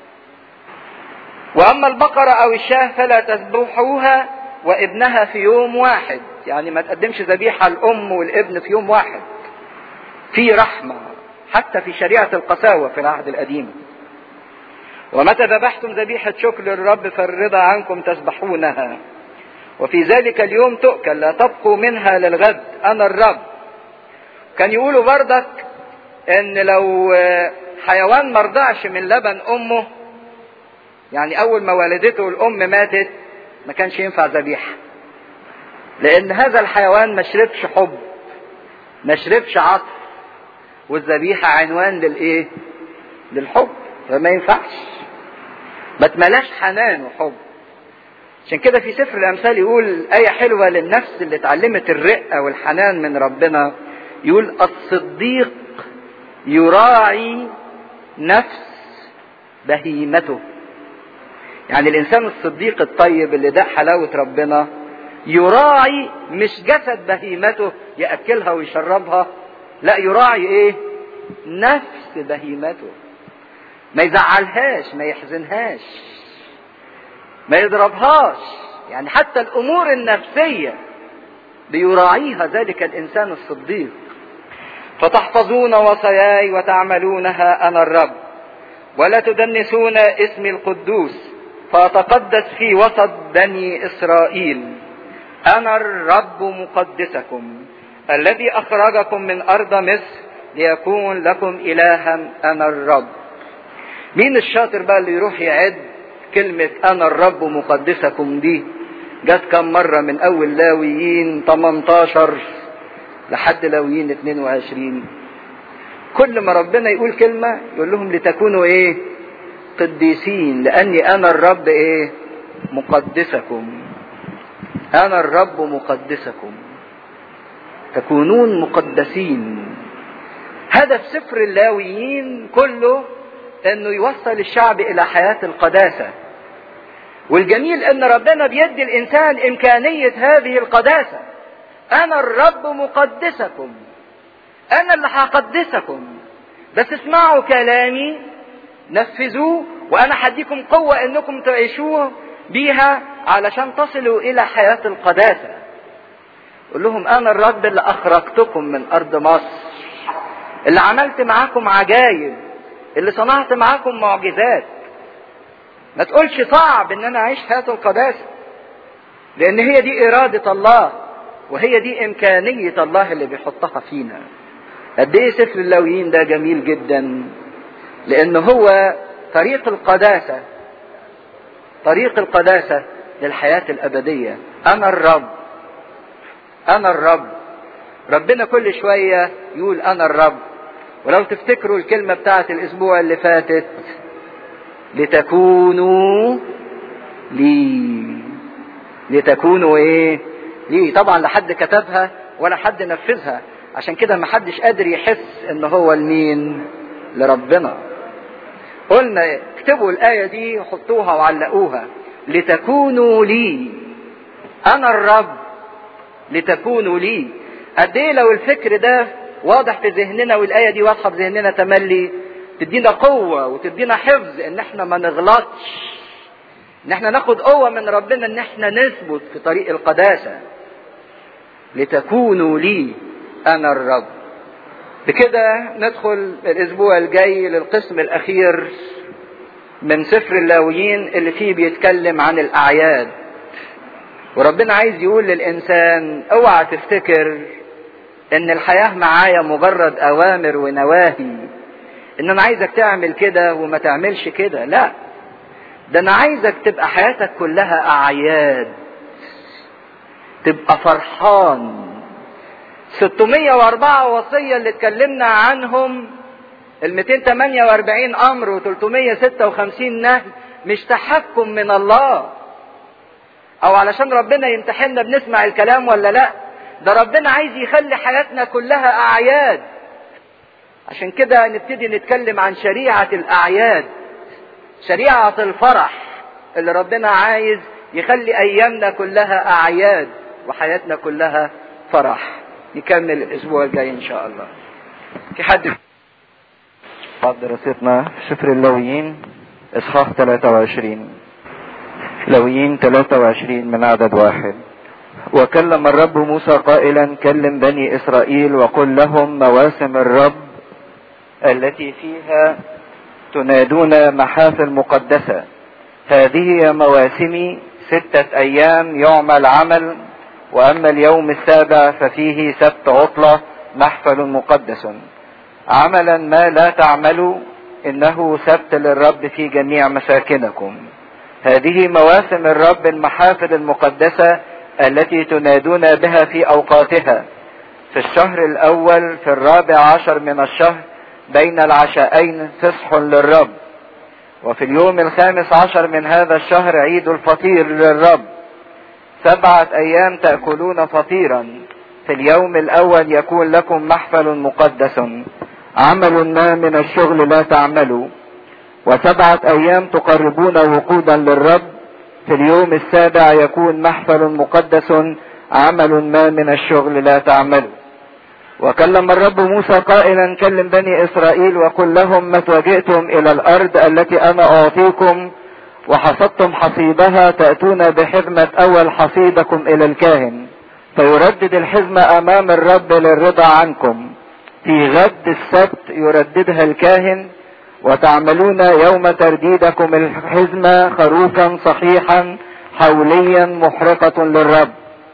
واما البقرة او الشاه فلا تذبحوها وابنها في يوم واحد يعني ما تقدمش ذبيحة الام والابن في يوم واحد في رحمة حتى في شريعة القساوة في العهد القديم ومتى ذبحتم ذبيحة شكر للرب فالرضا عنكم تذبحونها وفي ذلك اليوم تؤكل لا تبقوا منها للغد أنا الرب كان يقولوا بردك ان لو حيوان مرضعش من لبن امه يعني اول ما والدته الام ماتت ما كانش ينفع ذبيحه لان هذا الحيوان ما شربش حب ما شربش عطف والذبيحه عنوان للايه للحب فما ينفعش ما تملاش حنان وحب عشان كده في سفر الامثال يقول ايه حلوه للنفس اللي اتعلمت الرقه والحنان من ربنا يقول الصديق يراعي نفس بهيمته يعني الانسان الصديق الطيب اللي ده حلاوه ربنا يراعي مش جسد بهيمته ياكلها ويشربها لا يراعي ايه نفس بهيمته ما يزعلهاش ما يحزنهاش ما يضربهاش يعني حتى الامور النفسيه بيراعيها ذلك الانسان الصديق فتحفظون وصاياي وتعملونها انا الرب ولا تدنسون اسمي القدوس فاتقدس في وسط بني اسرائيل انا الرب مقدسكم الذي اخرجكم من ارض مصر ليكون لكم الها انا الرب مين الشاطر بقى اللي يروح يعد كلمة أنا الرب مقدسكم دي جت كم مرة من أول لاويين 18 لحد لاويين 22 كل ما ربنا يقول كلمة يقول لهم لتكونوا إيه قديسين لأني أنا الرب إيه مقدسكم أنا الرب مقدسكم تكونون مقدسين هدف سفر اللاويين كله انه يوصل الشعب الى حياة القداسة والجميل ان ربنا بيدي الانسان امكانية هذه القداسة انا الرب مقدسكم انا اللي هقدسكم بس اسمعوا كلامي نفذوه وانا هديكم قوة انكم تعيشوه بيها علشان تصلوا الى حياة القداسة قول لهم انا الرب اللي اخرجتكم من ارض مصر اللي عملت معاكم عجايب اللي صنعت معاكم معجزات ما تقولش صعب ان انا اعيش حياة القداسة لان هي دي ارادة الله وهي دي امكانية الله اللي بيحطها فينا قد ايه سفر اللاويين ده جميل جدا لان هو طريق القداسة طريق القداسة للحياة الابدية انا الرب انا الرب ربنا كل شوية يقول انا الرب ولو تفتكروا الكلمة بتاعت الأسبوع اللي فاتت لتكونوا لي لتكونوا إيه؟ لي طبعا لا حد كتبها ولا حد نفذها عشان كده ما حدش قادر يحس إن هو لمين؟ لربنا. قلنا اكتبوا الآية دي وحطوها وعلقوها لتكونوا لي أنا الرب لتكونوا لي قد إيه لو الفكر ده واضح في ذهننا والآية دي واضحة في ذهننا تملي تدينا قوة وتدينا حفظ إن إحنا ما نغلطش إن إحنا ناخد قوة من ربنا إن إحنا نثبت في طريق القداسة لتكونوا لي أنا الرب بكده ندخل الأسبوع الجاي للقسم الأخير من سفر اللاويين اللي فيه بيتكلم عن الأعياد وربنا عايز يقول للإنسان اوعى تفتكر ان الحياة معايا مجرد اوامر ونواهي ان انا عايزك تعمل كده وما تعملش كده لا ده انا عايزك تبقى حياتك كلها اعياد تبقى فرحان 604 وصية اللي اتكلمنا عنهم ال 248 امر و 356 نهي مش تحكم من الله او علشان ربنا يمتحننا بنسمع الكلام ولا لا ده ربنا عايز يخلي حياتنا كلها اعياد عشان كده نبتدي نتكلم عن شريعة الأعياد شريعة الفرح اللي ربنا عايز يخلي أيامنا كلها أعياد وحياتنا كلها فرح نكمل الأسبوع الجاي إن شاء الله في حد بعد دراستنا في سفر اللويين إصحاح 23 لويين 23 من عدد واحد وكلم الرب موسى قائلا كلم بني إسرائيل وقل لهم مواسم الرب التي فيها تنادون محافل مقدسة هذه هي مواسمي ستة أيام يعمل عمل وأما اليوم السابع ففيه سبت عطلة محفل مقدس عملا ما لا تعملوا إنه سبت للرب في جميع مساكنكم هذه مواسم الرب المحافل المقدسة التي تنادون بها في أوقاتها في الشهر الأول في الرابع عشر من الشهر بين العشاءين فصح للرب وفي اليوم الخامس عشر من هذا الشهر عيد الفطير للرب سبعة أيام تأكلون فطيرا في اليوم الأول يكون لكم محفل مقدس عمل ما من الشغل لا تعملوا وسبعة أيام تقربون وقودا للرب في اليوم السابع يكون محفل مقدس عمل ما من الشغل لا تعملوا وكلم الرب موسى قائلا كلم بني اسرائيل وقل لهم متى جئتم الى الارض التي انا اعطيكم وحصدتم حصيدها تأتون بحزمة اول حصيدكم الى الكاهن فيردد الحزمة امام الرب للرضا عنكم في غد السبت يرددها الكاهن وتعملون يوم ترديدكم الحزمة خروفا صحيحا حوليا محرقة للرب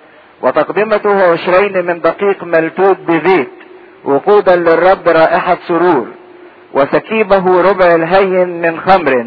وتقدمته عشرين من دقيق ملتوت بزيت وقودا للرب رائحة سرور وسكيبه ربع الهين من خمر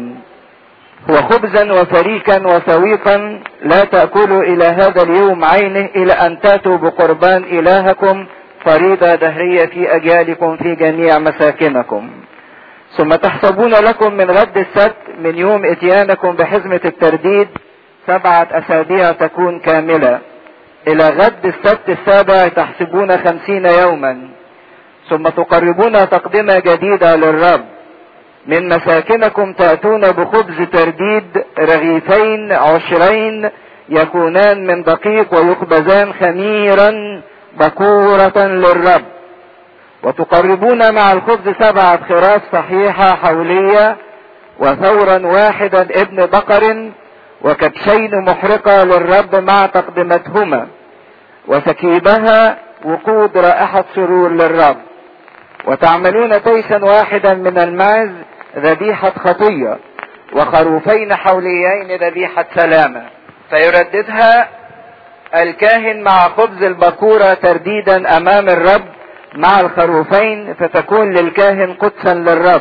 وخبزا وفريكا وسويقا لا تأكلوا إلى هذا اليوم عينه إلى أن تأتوا بقربان إلهكم فريضة دهرية في أجيالكم في جميع مساكنكم ثم تحسبون لكم من غد السبت من يوم اتيانكم بحزمة الترديد سبعة أسابيع تكون كاملة إلى غد السبت السابع تحسبون خمسين يوما ثم تقربون تقدمة جديدة للرب من مساكنكم تأتون بخبز ترديد رغيفين عشرين يكونان من دقيق ويخبزان خميرا بكورة للرب وتقربون مع الخبز سبعة خراف صحيحة حولية وثورا واحدا ابن بقر وكبشين محرقة للرب مع تقدمتهما وسكيبها وقود رائحة سرور للرب وتعملون تيسا واحدا من الماز ذبيحة خطية وخروفين حوليين ذبيحة سلامة فيرددها الكاهن مع خبز البكورة ترديدا امام الرب مع الخروفين فتكون للكاهن قدسا للرب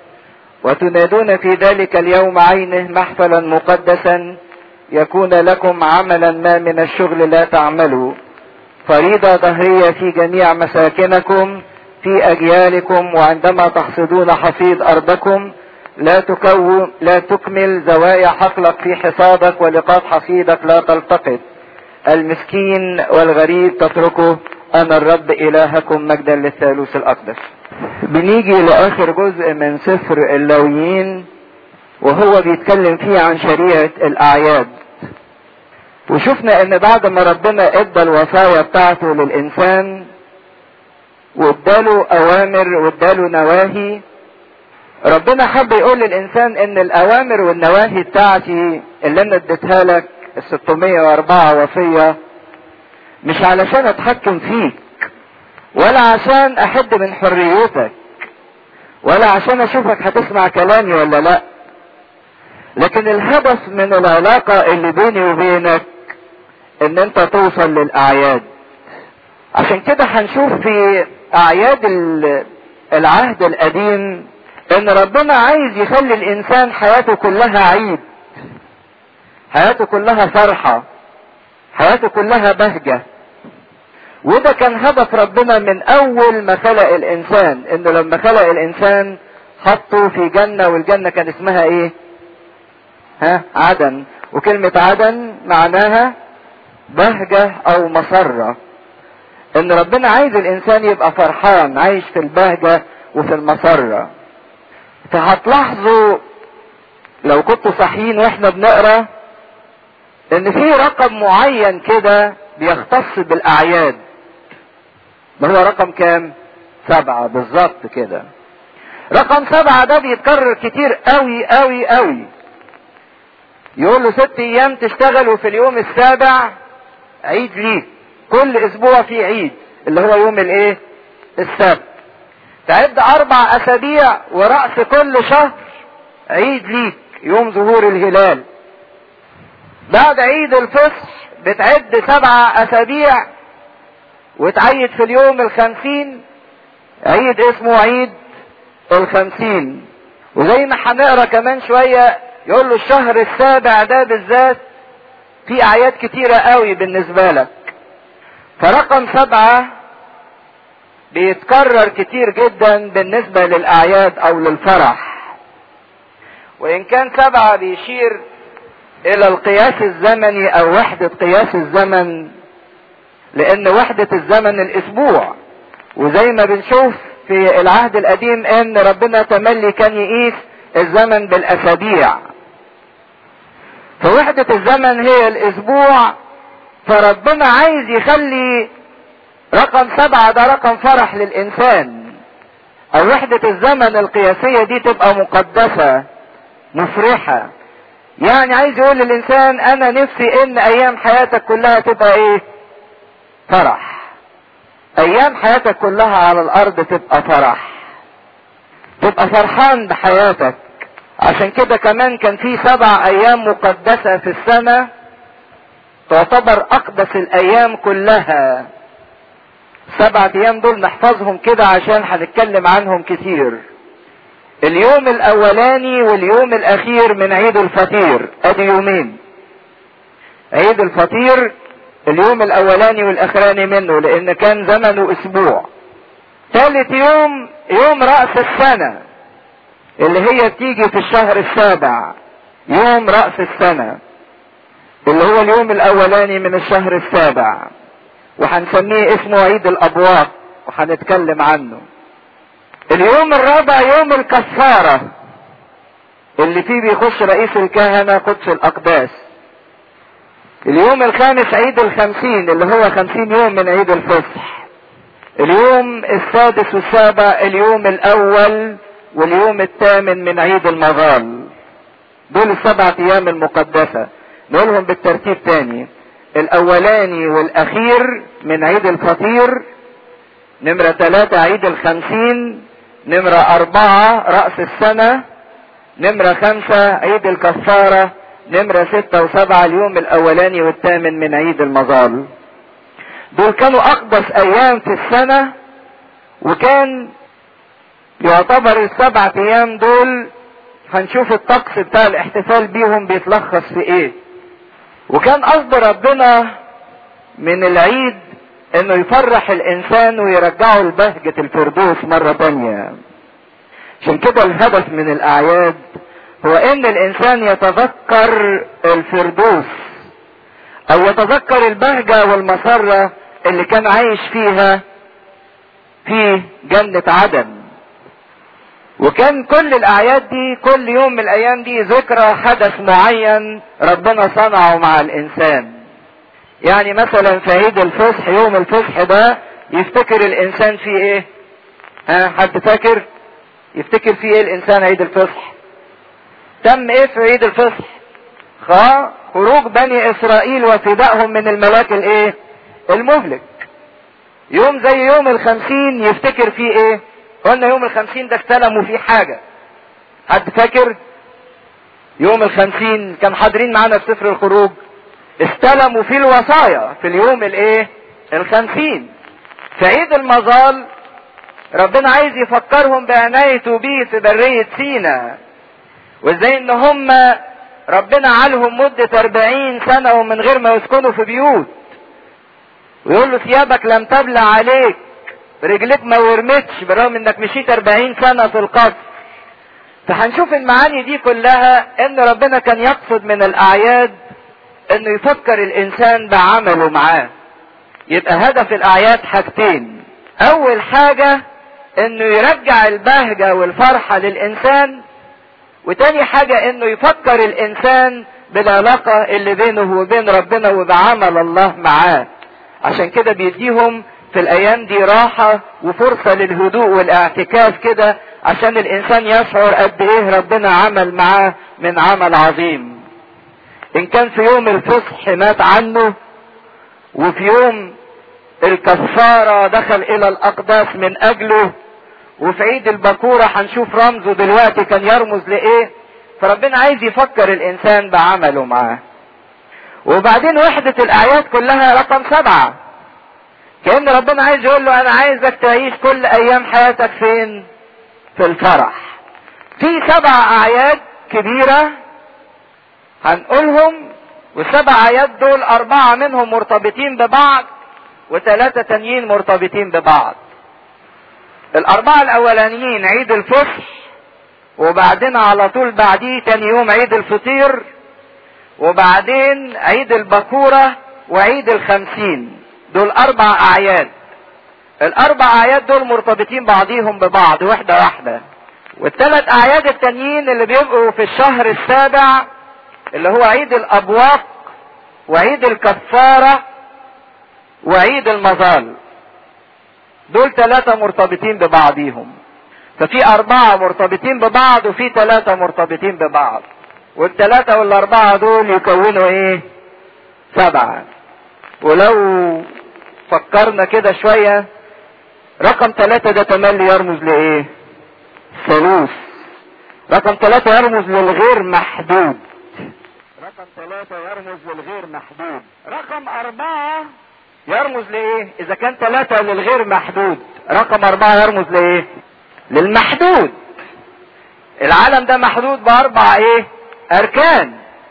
وتنادون في ذلك اليوم عينه محفلا مقدسا يكون لكم عملا ما من الشغل لا تعملوا فريضة ظهرية في جميع مساكنكم في أجيالكم وعندما تحصدون حصيد أرضكم لا تكون لا تكمل زوايا حقلك في حصادك ولقاط حصيدك لا تلتقط المسكين والغريب تتركه أنا الرب إلهكم مجدا للثالوث الأقدس بنيجي لآخر جزء من سفر اللويين وهو بيتكلم فيه عن شريعة الأعياد وشفنا ان بعد ما ربنا ادى الوصايا بتاعته للانسان واداله اوامر واداله نواهي ربنا حب يقول للانسان ان الاوامر والنواهي بتاعتي اللي انا اديتها لك ال 604 وصيه مش علشان اتحكم فيك ولا عشان احد من حريتك ولا عشان اشوفك هتسمع كلامي ولا لا لكن الهدف من العلاقة اللي بيني وبينك ان انت توصل للاعياد عشان كده هنشوف في اعياد العهد القديم ان ربنا عايز يخلي الانسان حياته كلها عيد حياته كلها فرحة حياته كلها بهجة وده كان هدف ربنا من اول ما خلق الانسان انه لما خلق الانسان حطه في جنة والجنة كان اسمها ايه ها عدن وكلمة عدن معناها بهجة او مسرة ان ربنا عايز الانسان يبقى فرحان عايش في البهجة وفي المسرة فهتلاحظوا لو كنتوا صاحيين واحنا بنقرا ان في رقم معين كده بيختص بالاعياد ما هو رقم كام سبعة بالظبط كده رقم سبعة ده بيتكرر كتير قوي قوي قوي يقول له ست ايام تشتغل وفي اليوم السابع عيد ليك كل اسبوع في عيد اللي هو يوم الايه السبت تعد اربع اسابيع ورأس كل شهر عيد ليك يوم ظهور الهلال بعد عيد الفصح بتعد سبع اسابيع وتعيد في اليوم الخمسين عيد اسمه عيد الخمسين وزي ما هنقرا كمان شوية يقول له الشهر السابع ده بالذات في اعياد كتيرة قوي بالنسبة لك فرقم سبعة بيتكرر كتير جدا بالنسبة للاعياد او للفرح وان كان سبعة بيشير الى القياس الزمني او وحدة قياس الزمن لان وحدة الزمن الاسبوع وزي ما بنشوف في العهد القديم ان ربنا تملي كان يقيس الزمن بالاسابيع فوحدة الزمن هي الاسبوع فربنا عايز يخلي رقم سبعة ده رقم فرح للانسان او وحدة الزمن القياسية دي تبقى مقدسة مفرحة يعني عايز يقول للانسان انا نفسي ان ايام حياتك كلها تبقى ايه فرح ايام حياتك كلها على الارض تبقى فرح تبقى فرحان بحياتك عشان كده كمان كان في سبع ايام مقدسة في السنة تعتبر اقدس الايام كلها سبعة ايام دول نحفظهم كده عشان هنتكلم عنهم كتير اليوم الاولاني واليوم الاخير من عيد الفطير ادي يومين عيد الفطير اليوم الاولاني والاخراني منه لان كان زمنه اسبوع ثالث يوم يوم رأس السنة اللي هي بتيجي في الشهر السابع يوم رأس السنة اللي هو اليوم الاولاني من الشهر السابع وهنسميه اسمه عيد الابواق وهنتكلم عنه اليوم الرابع يوم الكفارة اللي فيه بيخش رئيس الكهنة قدس الاقداس اليوم الخامس عيد الخمسين اللي هو خمسين يوم من عيد الفصح اليوم السادس والسابع اليوم الاول واليوم الثامن من عيد المغال دول السبعة ايام المقدسة نقولهم بالترتيب تاني الاولاني والاخير من عيد الفطير نمرة ثلاثة عيد الخمسين نمرة اربعة رأس السنة نمرة خمسة عيد الكفارة نمرة ستة وسبعة اليوم الاولاني والثامن من عيد المظال دول كانوا اقدس ايام في السنة وكان يعتبر السبعة ايام دول هنشوف الطقس بتاع الاحتفال بيهم بيتلخص في ايه وكان قصد ربنا من العيد انه يفرح الانسان ويرجعه لبهجة الفردوس مرة تانية عشان كده الهدف من الاعياد هو ان الانسان يتذكر الفردوس او يتذكر البهجة والمسرة اللي كان عايش فيها في جنة عدن وكان كل الاعياد دي كل يوم من الايام دي ذكرى حدث معين ربنا صنعه مع الانسان يعني مثلا في عيد الفصح يوم الفصح ده يفتكر الانسان فيه ايه ها حد فاكر يفتكر فيه ايه الانسان عيد الفصح تم ايه في عيد الفصح خا خروج بني اسرائيل وفدائهم من الملاك الايه المهلك يوم زي يوم الخمسين يفتكر فيه ايه قلنا يوم الخمسين ده استلموا فيه حاجة حد فاكر يوم الخمسين كان حاضرين معانا في سفر الخروج استلموا فيه الوصايا في اليوم الايه الخمسين في عيد المظال ربنا عايز يفكرهم بعنايته بيه في برية سينا وازاي ان هم ربنا عالهم مدة اربعين سنة ومن غير ما يسكنوا في بيوت ويقول له ثيابك لم تبلع عليك رجلك ما ورمتش برغم انك مشيت اربعين سنة في القصر فهنشوف المعاني دي كلها ان ربنا كان يقصد من الاعياد انه يفكر الانسان بعمله معاه يبقى هدف الاعياد حاجتين اول حاجة انه يرجع البهجة والفرحة للانسان وتاني حاجة انه يفكر الانسان بالعلاقة اللي بينه وبين ربنا وبعمل الله معاه عشان كده بيديهم في الايام دي راحة وفرصة للهدوء والاعتكاف كده عشان الانسان يشعر قد ايه ربنا عمل معاه من عمل عظيم ان كان في يوم الفصح مات عنه وفي يوم الكفارة دخل الى الاقداس من اجله وفي عيد البكورة هنشوف رمزه دلوقتي كان يرمز لايه فربنا عايز يفكر الانسان بعمله معاه وبعدين وحدة الاعياد كلها رقم سبعة كأن ربنا عايز يقول له انا عايزك تعيش كل ايام حياتك فين في الفرح في سبع اعياد كبيرة هنقولهم والسبع اعياد دول اربعة منهم مرتبطين ببعض وثلاثة تانيين مرتبطين ببعض الاربعة الاولانيين عيد الفصح وبعدين على طول بعديه تاني يوم عيد الفطير وبعدين عيد البكورة وعيد الخمسين دول اربع اعياد الاربع اعياد دول مرتبطين بعضيهم ببعض واحدة واحدة والثلاث اعياد التانيين اللي بيبقوا في الشهر السابع اللي هو عيد الابواق وعيد الكفارة وعيد المظال دول ثلاثة مرتبطين ببعضيهم ففي أربعة مرتبطين ببعض وفي ثلاثة مرتبطين ببعض والثلاثة والأربعة دول يكونوا إيه؟ سبعة ولو فكرنا كده شوية رقم ثلاثة ده تملي يرمز لإيه؟ ثالوث رقم ثلاثة يرمز للغير محدود رقم ثلاثة يرمز للغير محدود رقم أربعة يرمز لإيه؟ إذا كان ثلاثة للغير محدود رقم أربعة يرمز لإيه؟ للمحدود العالم ده محدود بأربع إيه؟ أركان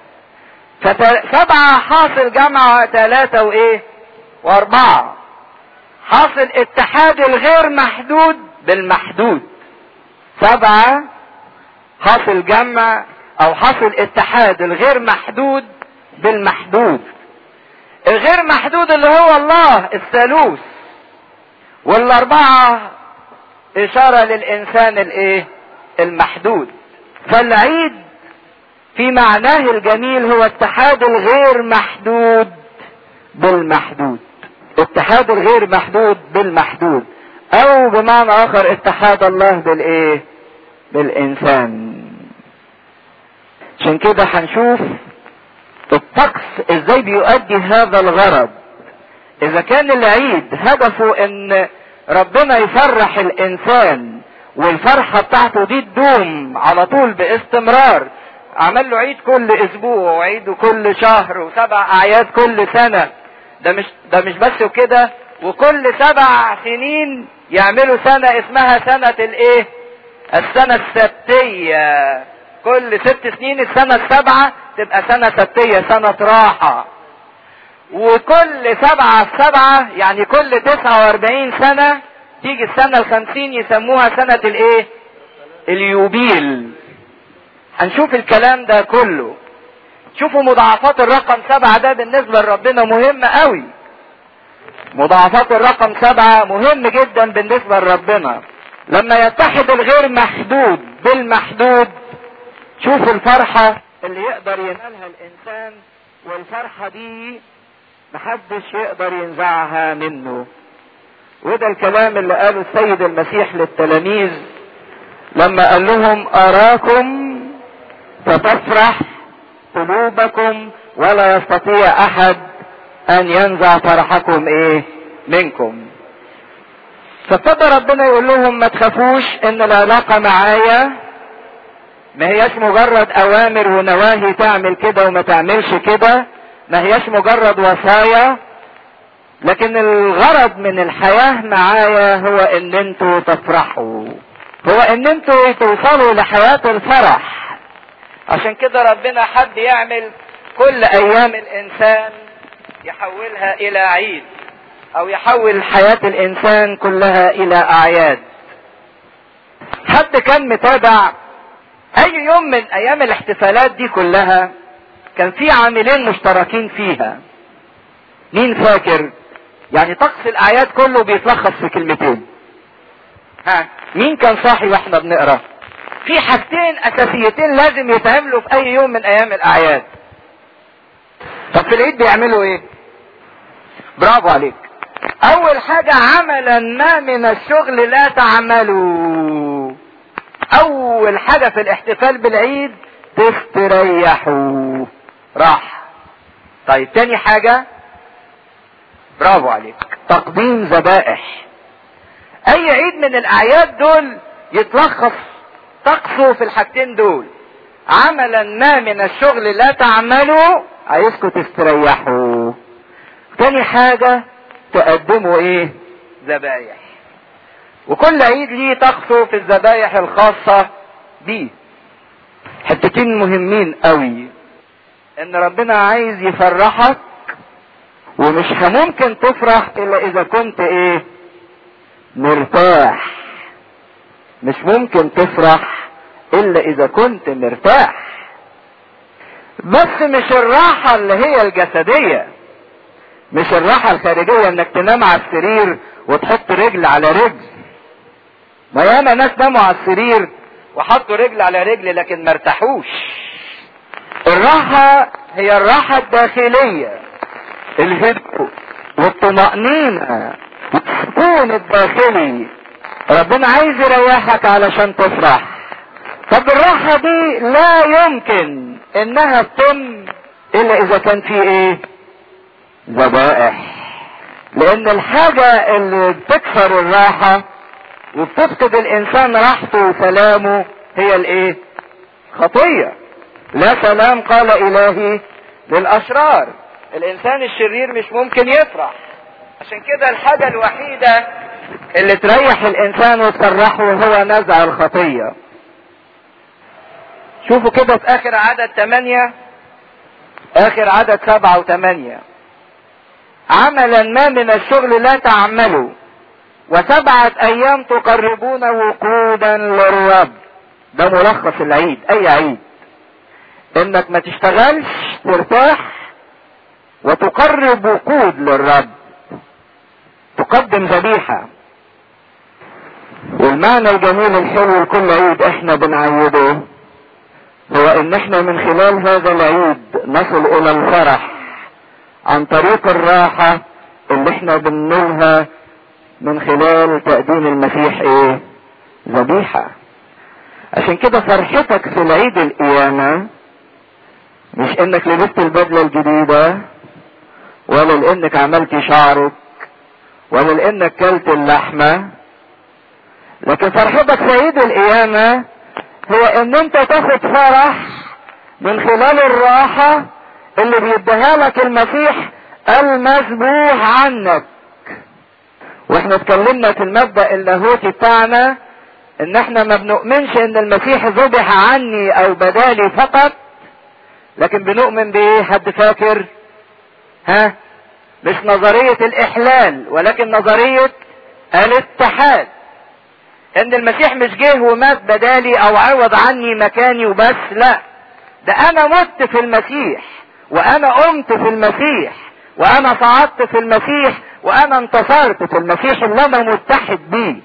فسبعة حاصل جمع ثلاثة وإيه؟ وأربعة حاصل اتحاد الغير محدود بالمحدود سبعة حاصل جمع أو حاصل اتحاد الغير محدود بالمحدود الغير محدود اللي هو الله الثالوث والاربعة اشارة للانسان الايه المحدود فالعيد في معناه الجميل هو اتحاد الغير محدود بالمحدود اتحاد الغير محدود بالمحدود او بمعنى اخر اتحاد الله بالايه بالانسان عشان كده هنشوف الطقس ازاي بيؤدي هذا الغرض اذا كان العيد هدفه ان ربنا يفرح الانسان والفرحة بتاعته دي تدوم على طول باستمرار عمل له عيد كل اسبوع وعيد كل شهر وسبع اعياد كل سنة ده مش ده مش بس وكده وكل سبع سنين يعملوا سنة اسمها سنة الايه السنة السبتية كل ست سنين السنة السبعة تبقى سنة سبتية سنة راحة وكل سبعة في سبعة يعني كل تسعة واربعين سنة تيجي السنة الخمسين يسموها سنة الايه اليوبيل هنشوف الكلام ده كله شوفوا مضاعفات الرقم سبعة ده بالنسبة لربنا مهم قوي مضاعفات الرقم سبعة مهم جدا بالنسبة لربنا لما يتحد الغير محدود بالمحدود شوفوا الفرحة اللي يقدر ينالها الانسان والفرحة دي محدش يقدر ينزعها منه وده الكلام اللي قاله السيد المسيح للتلاميذ لما قال لهم اراكم فتفرح قلوبكم ولا يستطيع احد ان ينزع فرحكم ايه منكم فابتدى ربنا يقول لهم ما تخافوش ان العلاقة معايا ما هياش مجرد اوامر ونواهي تعمل كده وما تعملش كده ما هياش مجرد وصايا لكن الغرض من الحياة معايا هو ان انتوا تفرحوا هو ان انتوا توصلوا لحياة الفرح عشان كده ربنا حب يعمل كل ايام الانسان يحولها الى عيد او يحول حياة الانسان كلها الى اعياد حد كان متابع اي يوم من ايام الاحتفالات دي كلها كان في عاملين مشتركين فيها مين فاكر يعني طقس الاعياد كله بيتلخص في كلمتين ها مين كان صاحي واحنا بنقرا في حاجتين اساسيتين لازم يتعملوا في اي يوم من ايام الاعياد طب في العيد بيعملوا ايه برافو عليك اول حاجة عملا ما من الشغل لا تعملوا اول حاجة في الاحتفال بالعيد تستريحوا راح طيب تاني حاجة برافو عليك تقديم ذبائح اي عيد من الاعياد دول يتلخص طقسه في الحاجتين دول عملا ما من الشغل لا تعملوا عايزكم تستريحوا تاني حاجة تقدموا ايه ذبايح وكل عيد ليه طقسه في الذبايح الخاصة بيه حتتين مهمين قوي ان ربنا عايز يفرحك ومش ممكن تفرح الا اذا كنت ايه مرتاح مش ممكن تفرح الا اذا كنت مرتاح بس مش الراحة اللي هي الجسدية مش الراحة الخارجية انك تنام على السرير وتحط رجل على رجل ما ياما ناس ناموا على السرير وحطوا رجل على رجل لكن ما ارتاحوش الراحة هي الراحة الداخلية الهدوء والطمأنينة والسكون الداخلي ربنا عايز يريحك علشان تفرح طب الراحة دي لا يمكن انها تتم الا اذا كان في ايه ذبائح لان الحاجة اللي بتكسر الراحة وبتفقد الانسان راحته وسلامه هي الايه خطية لا سلام قال الهي للاشرار الانسان الشرير مش ممكن يفرح عشان كده الحاجة الوحيدة اللي تريح الانسان وتفرحه هو نزع الخطية شوفوا كده في اخر عدد ثمانية اخر عدد سبعة وثمانية عملا ما من الشغل لا تعملوا وسبعة ايام تقربون وقودا للرب ده ملخص العيد اي عيد انك ما تشتغلش ترتاح وتقرب وقود للرب تقدم ذبيحة والمعنى الجميل الحلو لكل عيد احنا بنعيده هو ان احنا من خلال هذا العيد نصل الى الفرح عن طريق الراحة اللي احنا بننولها من خلال تقديم المسيح ايه ذبيحة عشان كده فرحتك في العيد القيامة مش انك لبست البدلة الجديدة ولا لانك عملت شعرك ولا لانك كلت اللحمة لكن فرحتك في عيد القيامة هو ان انت تاخد فرح من خلال الراحة اللي بيديها لك المسيح المذبوح عنك واحنا اتكلمنا في المبدأ اللاهوتي بتاعنا ان احنا ما بنؤمنش ان المسيح ذبح عني او بدالي فقط لكن بنؤمن بايه حد فاكر ها مش نظرية الاحلال ولكن نظرية الاتحاد ان المسيح مش جه ومات بدالي او عوض عني مكاني وبس لا ده انا مت في المسيح وانا قمت في المسيح وانا صعدت في المسيح وانا انتصرت في المسيح اللي انا متحد بيه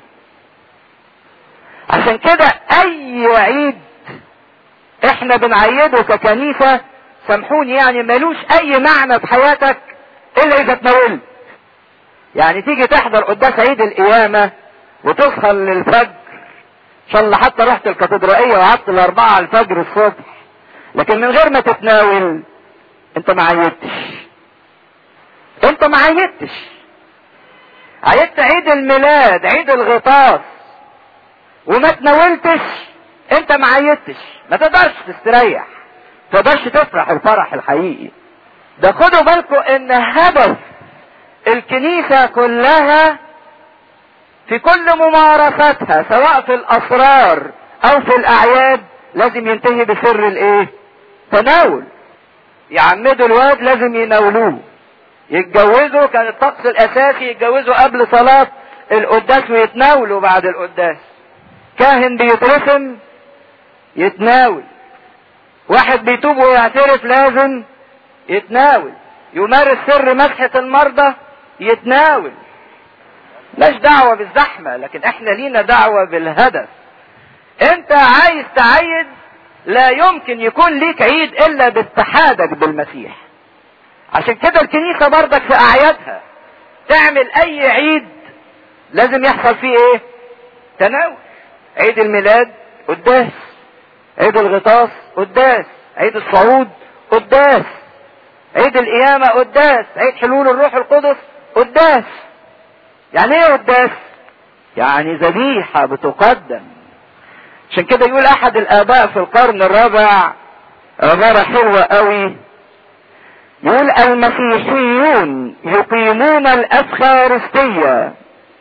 عشان كده اي عيد احنا بنعيده ككنيسة سامحوني يعني ملوش اي معنى في حياتك الا اذا تناولت يعني تيجي تحضر قداس عيد القيامة وتسهر للفجر ان شاء الله حتى رحت الكاتدرائية وقعدت الاربعة على الفجر الصبح لكن من غير ما تتناول انت ما عيدتش انت ما عيدتش عيدت عيد الميلاد عيد الغطاس وما تناولتش انت ما عيدتش ما تقدرش تستريح ما تقدرش تفرح الفرح الحقيقي ده خدوا بالكم ان هدف الكنيسة كلها في كل ممارستها سواء في الاسرار او في الاعياد لازم ينتهي بسر الايه تناول يعمدوا الواد لازم يناولوه يتجوزوا كان الطقس الاساسي يتجوزوا قبل صلاة القداس ويتناولوا بعد القداس كاهن بيترسم يتناول واحد بيتوب ويعترف لازم يتناول يمارس سر مسحة المرضى يتناول مش دعوة بالزحمة لكن احنا لينا دعوة بالهدف انت عايز تعيد لا يمكن يكون ليك عيد الا باتحادك بالمسيح عشان كده الكنيسة برضك في اعيادها تعمل اي عيد لازم يحصل فيه ايه تناول عيد الميلاد قداس عيد الغطاس قداس عيد الصعود قداس عيد القيامة قداس عيد حلول الروح القدس قداس يعني ايه قداس يعني ذبيحة بتقدم عشان كده يقول احد الاباء في القرن الرابع عبارة حلوة قوي يقول المسيحيون يقيمون الافخارستية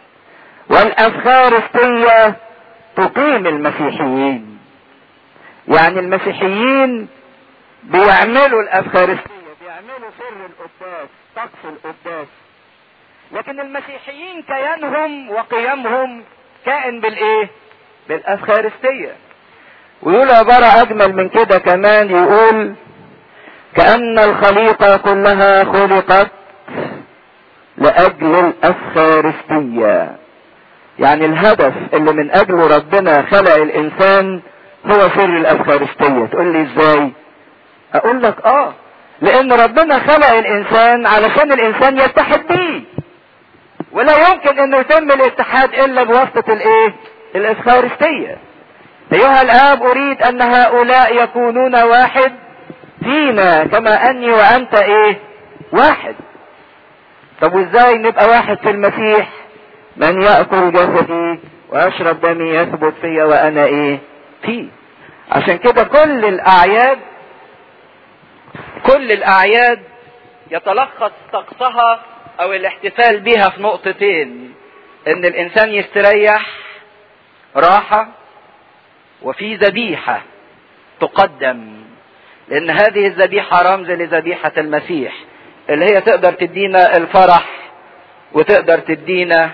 والافخارستية تقيم المسيحيين يعني المسيحيين بيعملوا الافخارستية بيعملوا سر القداس طقس القداس لكن المسيحيين كيانهم وقيمهم كائن بالايه بالافخارستية ويقول عبارة اجمل من كده كمان يقول كأن الخليقة كلها خلقت لأجل الأفخارستية يعني الهدف اللي من أجله ربنا خلق الإنسان هو سر الأفخارستية تقول لي إزاي أقول لك آه لأن ربنا خلق الإنسان علشان الإنسان يتحد بيه ولا يمكن أنه يتم الاتحاد إلا بواسطة الإيه الأفخارستية أيها الآب أريد أن هؤلاء يكونون واحد فينا كما اني وانت ايه واحد طب وازاي نبقى واحد في المسيح من يأكل جسدي ويشرب دمي يثبت فيا وانا ايه فيه عشان كده كل الاعياد كل الاعياد يتلخص طقسها او الاحتفال بها في نقطتين ان الانسان يستريح راحة وفي ذبيحة تقدم لان هذه الذبيحة رمز لذبيحة المسيح اللي هي تقدر تدينا الفرح وتقدر تدينا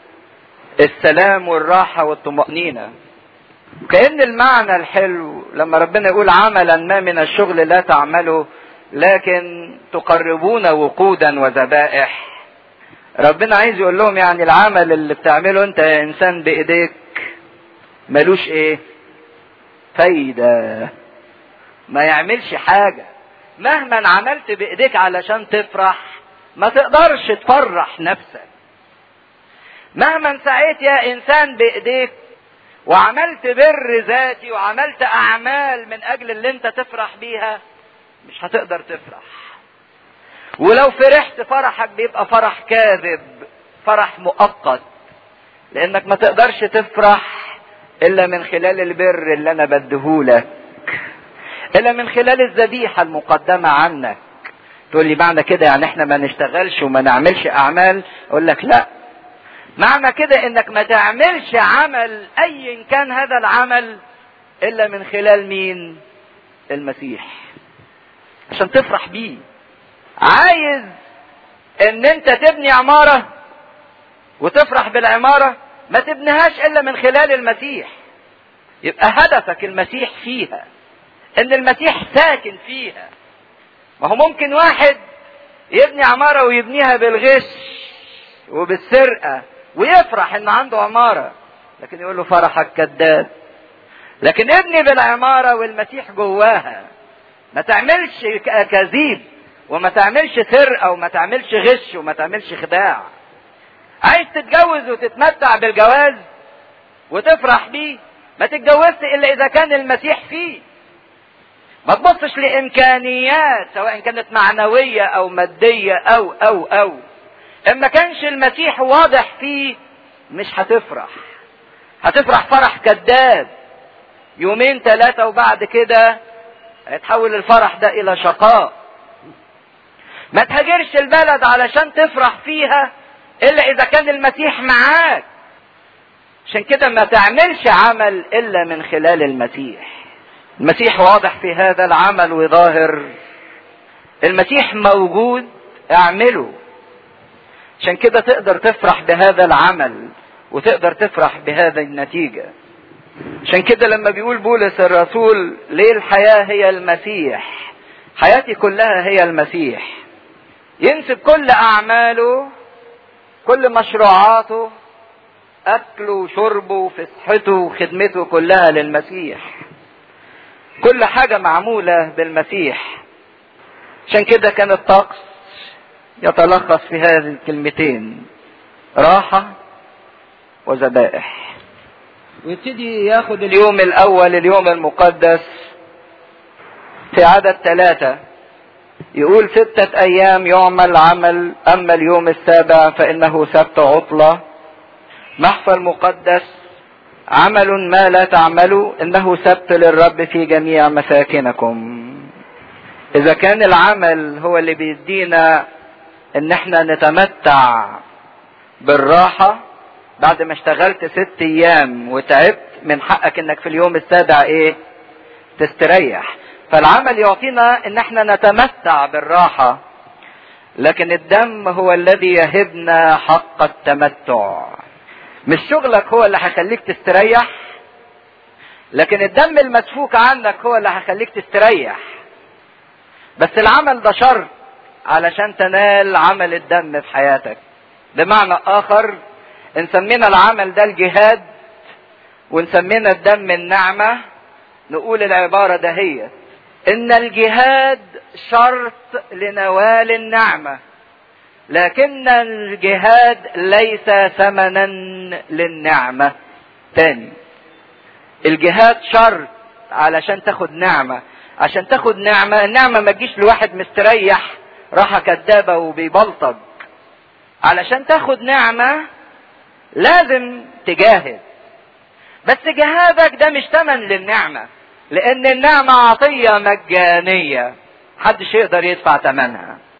السلام والراحة والطمأنينة كأن المعنى الحلو لما ربنا يقول عملا ما من الشغل لا تعمله لكن تقربون وقودا وذبائح ربنا عايز يقول لهم يعني العمل اللي بتعمله انت يا انسان بايديك ملوش ايه فايده ما يعملش حاجة مهما عملت بايديك علشان تفرح ما تقدرش تفرح نفسك مهما سعيت يا انسان بايديك وعملت بر ذاتي وعملت اعمال من اجل اللي انت تفرح بيها مش هتقدر تفرح ولو فرحت فرحك بيبقى فرح كاذب فرح مؤقت لانك ما تقدرش تفرح الا من خلال البر اللي انا بديهولك الا من خلال الذبيحه المقدمه عنك تقول لي معنى كده يعني احنا ما نشتغلش وما نعملش اعمال اقول لك لا معنى كده انك ما تعملش عمل ايا كان هذا العمل الا من خلال مين المسيح عشان تفرح بيه عايز ان انت تبني عمارة وتفرح بالعمارة ما تبنيهاش الا من خلال المسيح يبقى هدفك المسيح فيها ان المسيح ساكن فيها ما هو ممكن واحد يبني عمارة ويبنيها بالغش وبالسرقة ويفرح ان عنده عمارة لكن يقول له فرحك كذاب لكن ابني بالعمارة والمسيح جواها ما تعملش كذيب وما تعملش سرقة وما تعملش غش وما تعملش خداع عايز تتجوز وتتمتع بالجواز وتفرح بيه ما تتجوزش الا اذا كان المسيح فيه ما تبصش لامكانيات سواء كانت معنويه او ماديه او او او ان ما كانش المسيح واضح فيه مش هتفرح هتفرح فرح كذاب يومين ثلاثه وبعد كده هيتحول الفرح ده الى شقاء ما تهاجرش البلد علشان تفرح فيها الا اذا كان المسيح معاك عشان كده ما تعملش عمل الا من خلال المسيح المسيح واضح في هذا العمل وظاهر المسيح موجود اعمله عشان كده تقدر تفرح بهذا العمل وتقدر تفرح بهذا النتيجة عشان كده لما بيقول بولس الرسول ليه الحياة هي المسيح حياتي كلها هي المسيح ينسب كل أعماله كل مشروعاته اكله وشربه وفسحته وخدمته كلها للمسيح كل حاجة معمولة بالمسيح عشان كده كان الطقس يتلخص في هذه الكلمتين راحة وذبائح ويبتدي ياخد اليوم الاول اليوم المقدس في عدد ثلاثة يقول ستة ايام يعمل عمل اما اليوم السابع فانه سبت عطلة محفل مقدس عمل ما لا تعملوا انه سبت للرب في جميع مساكنكم اذا كان العمل هو اللي بيدينا ان احنا نتمتع بالراحة بعد ما اشتغلت ست ايام وتعبت من حقك انك في اليوم السابع ايه تستريح فالعمل يعطينا ان احنا نتمتع بالراحة لكن الدم هو الذي يهبنا حق التمتع مش شغلك هو اللي هيخليك تستريح لكن الدم المسفوك عنك هو اللي هيخليك تستريح بس العمل ده شرط علشان تنال عمل الدم في حياتك بمعنى اخر ان سمينا العمل ده الجهاد وان سمينا الدم النعمة نقول العبارة دهيت ان الجهاد شرط لنوال النعمة لكن الجهاد ليس ثمنا للنعمة تاني الجهاد شرط علشان تاخد نعمة عشان تاخد نعمة النعمة ما تجيش لواحد مستريح راحة كدابة وبيبلطج علشان تاخد نعمة لازم تجاهد بس جهادك ده مش ثمن للنعمة لان النعمة عطية مجانية محدش يقدر يدفع ثمنها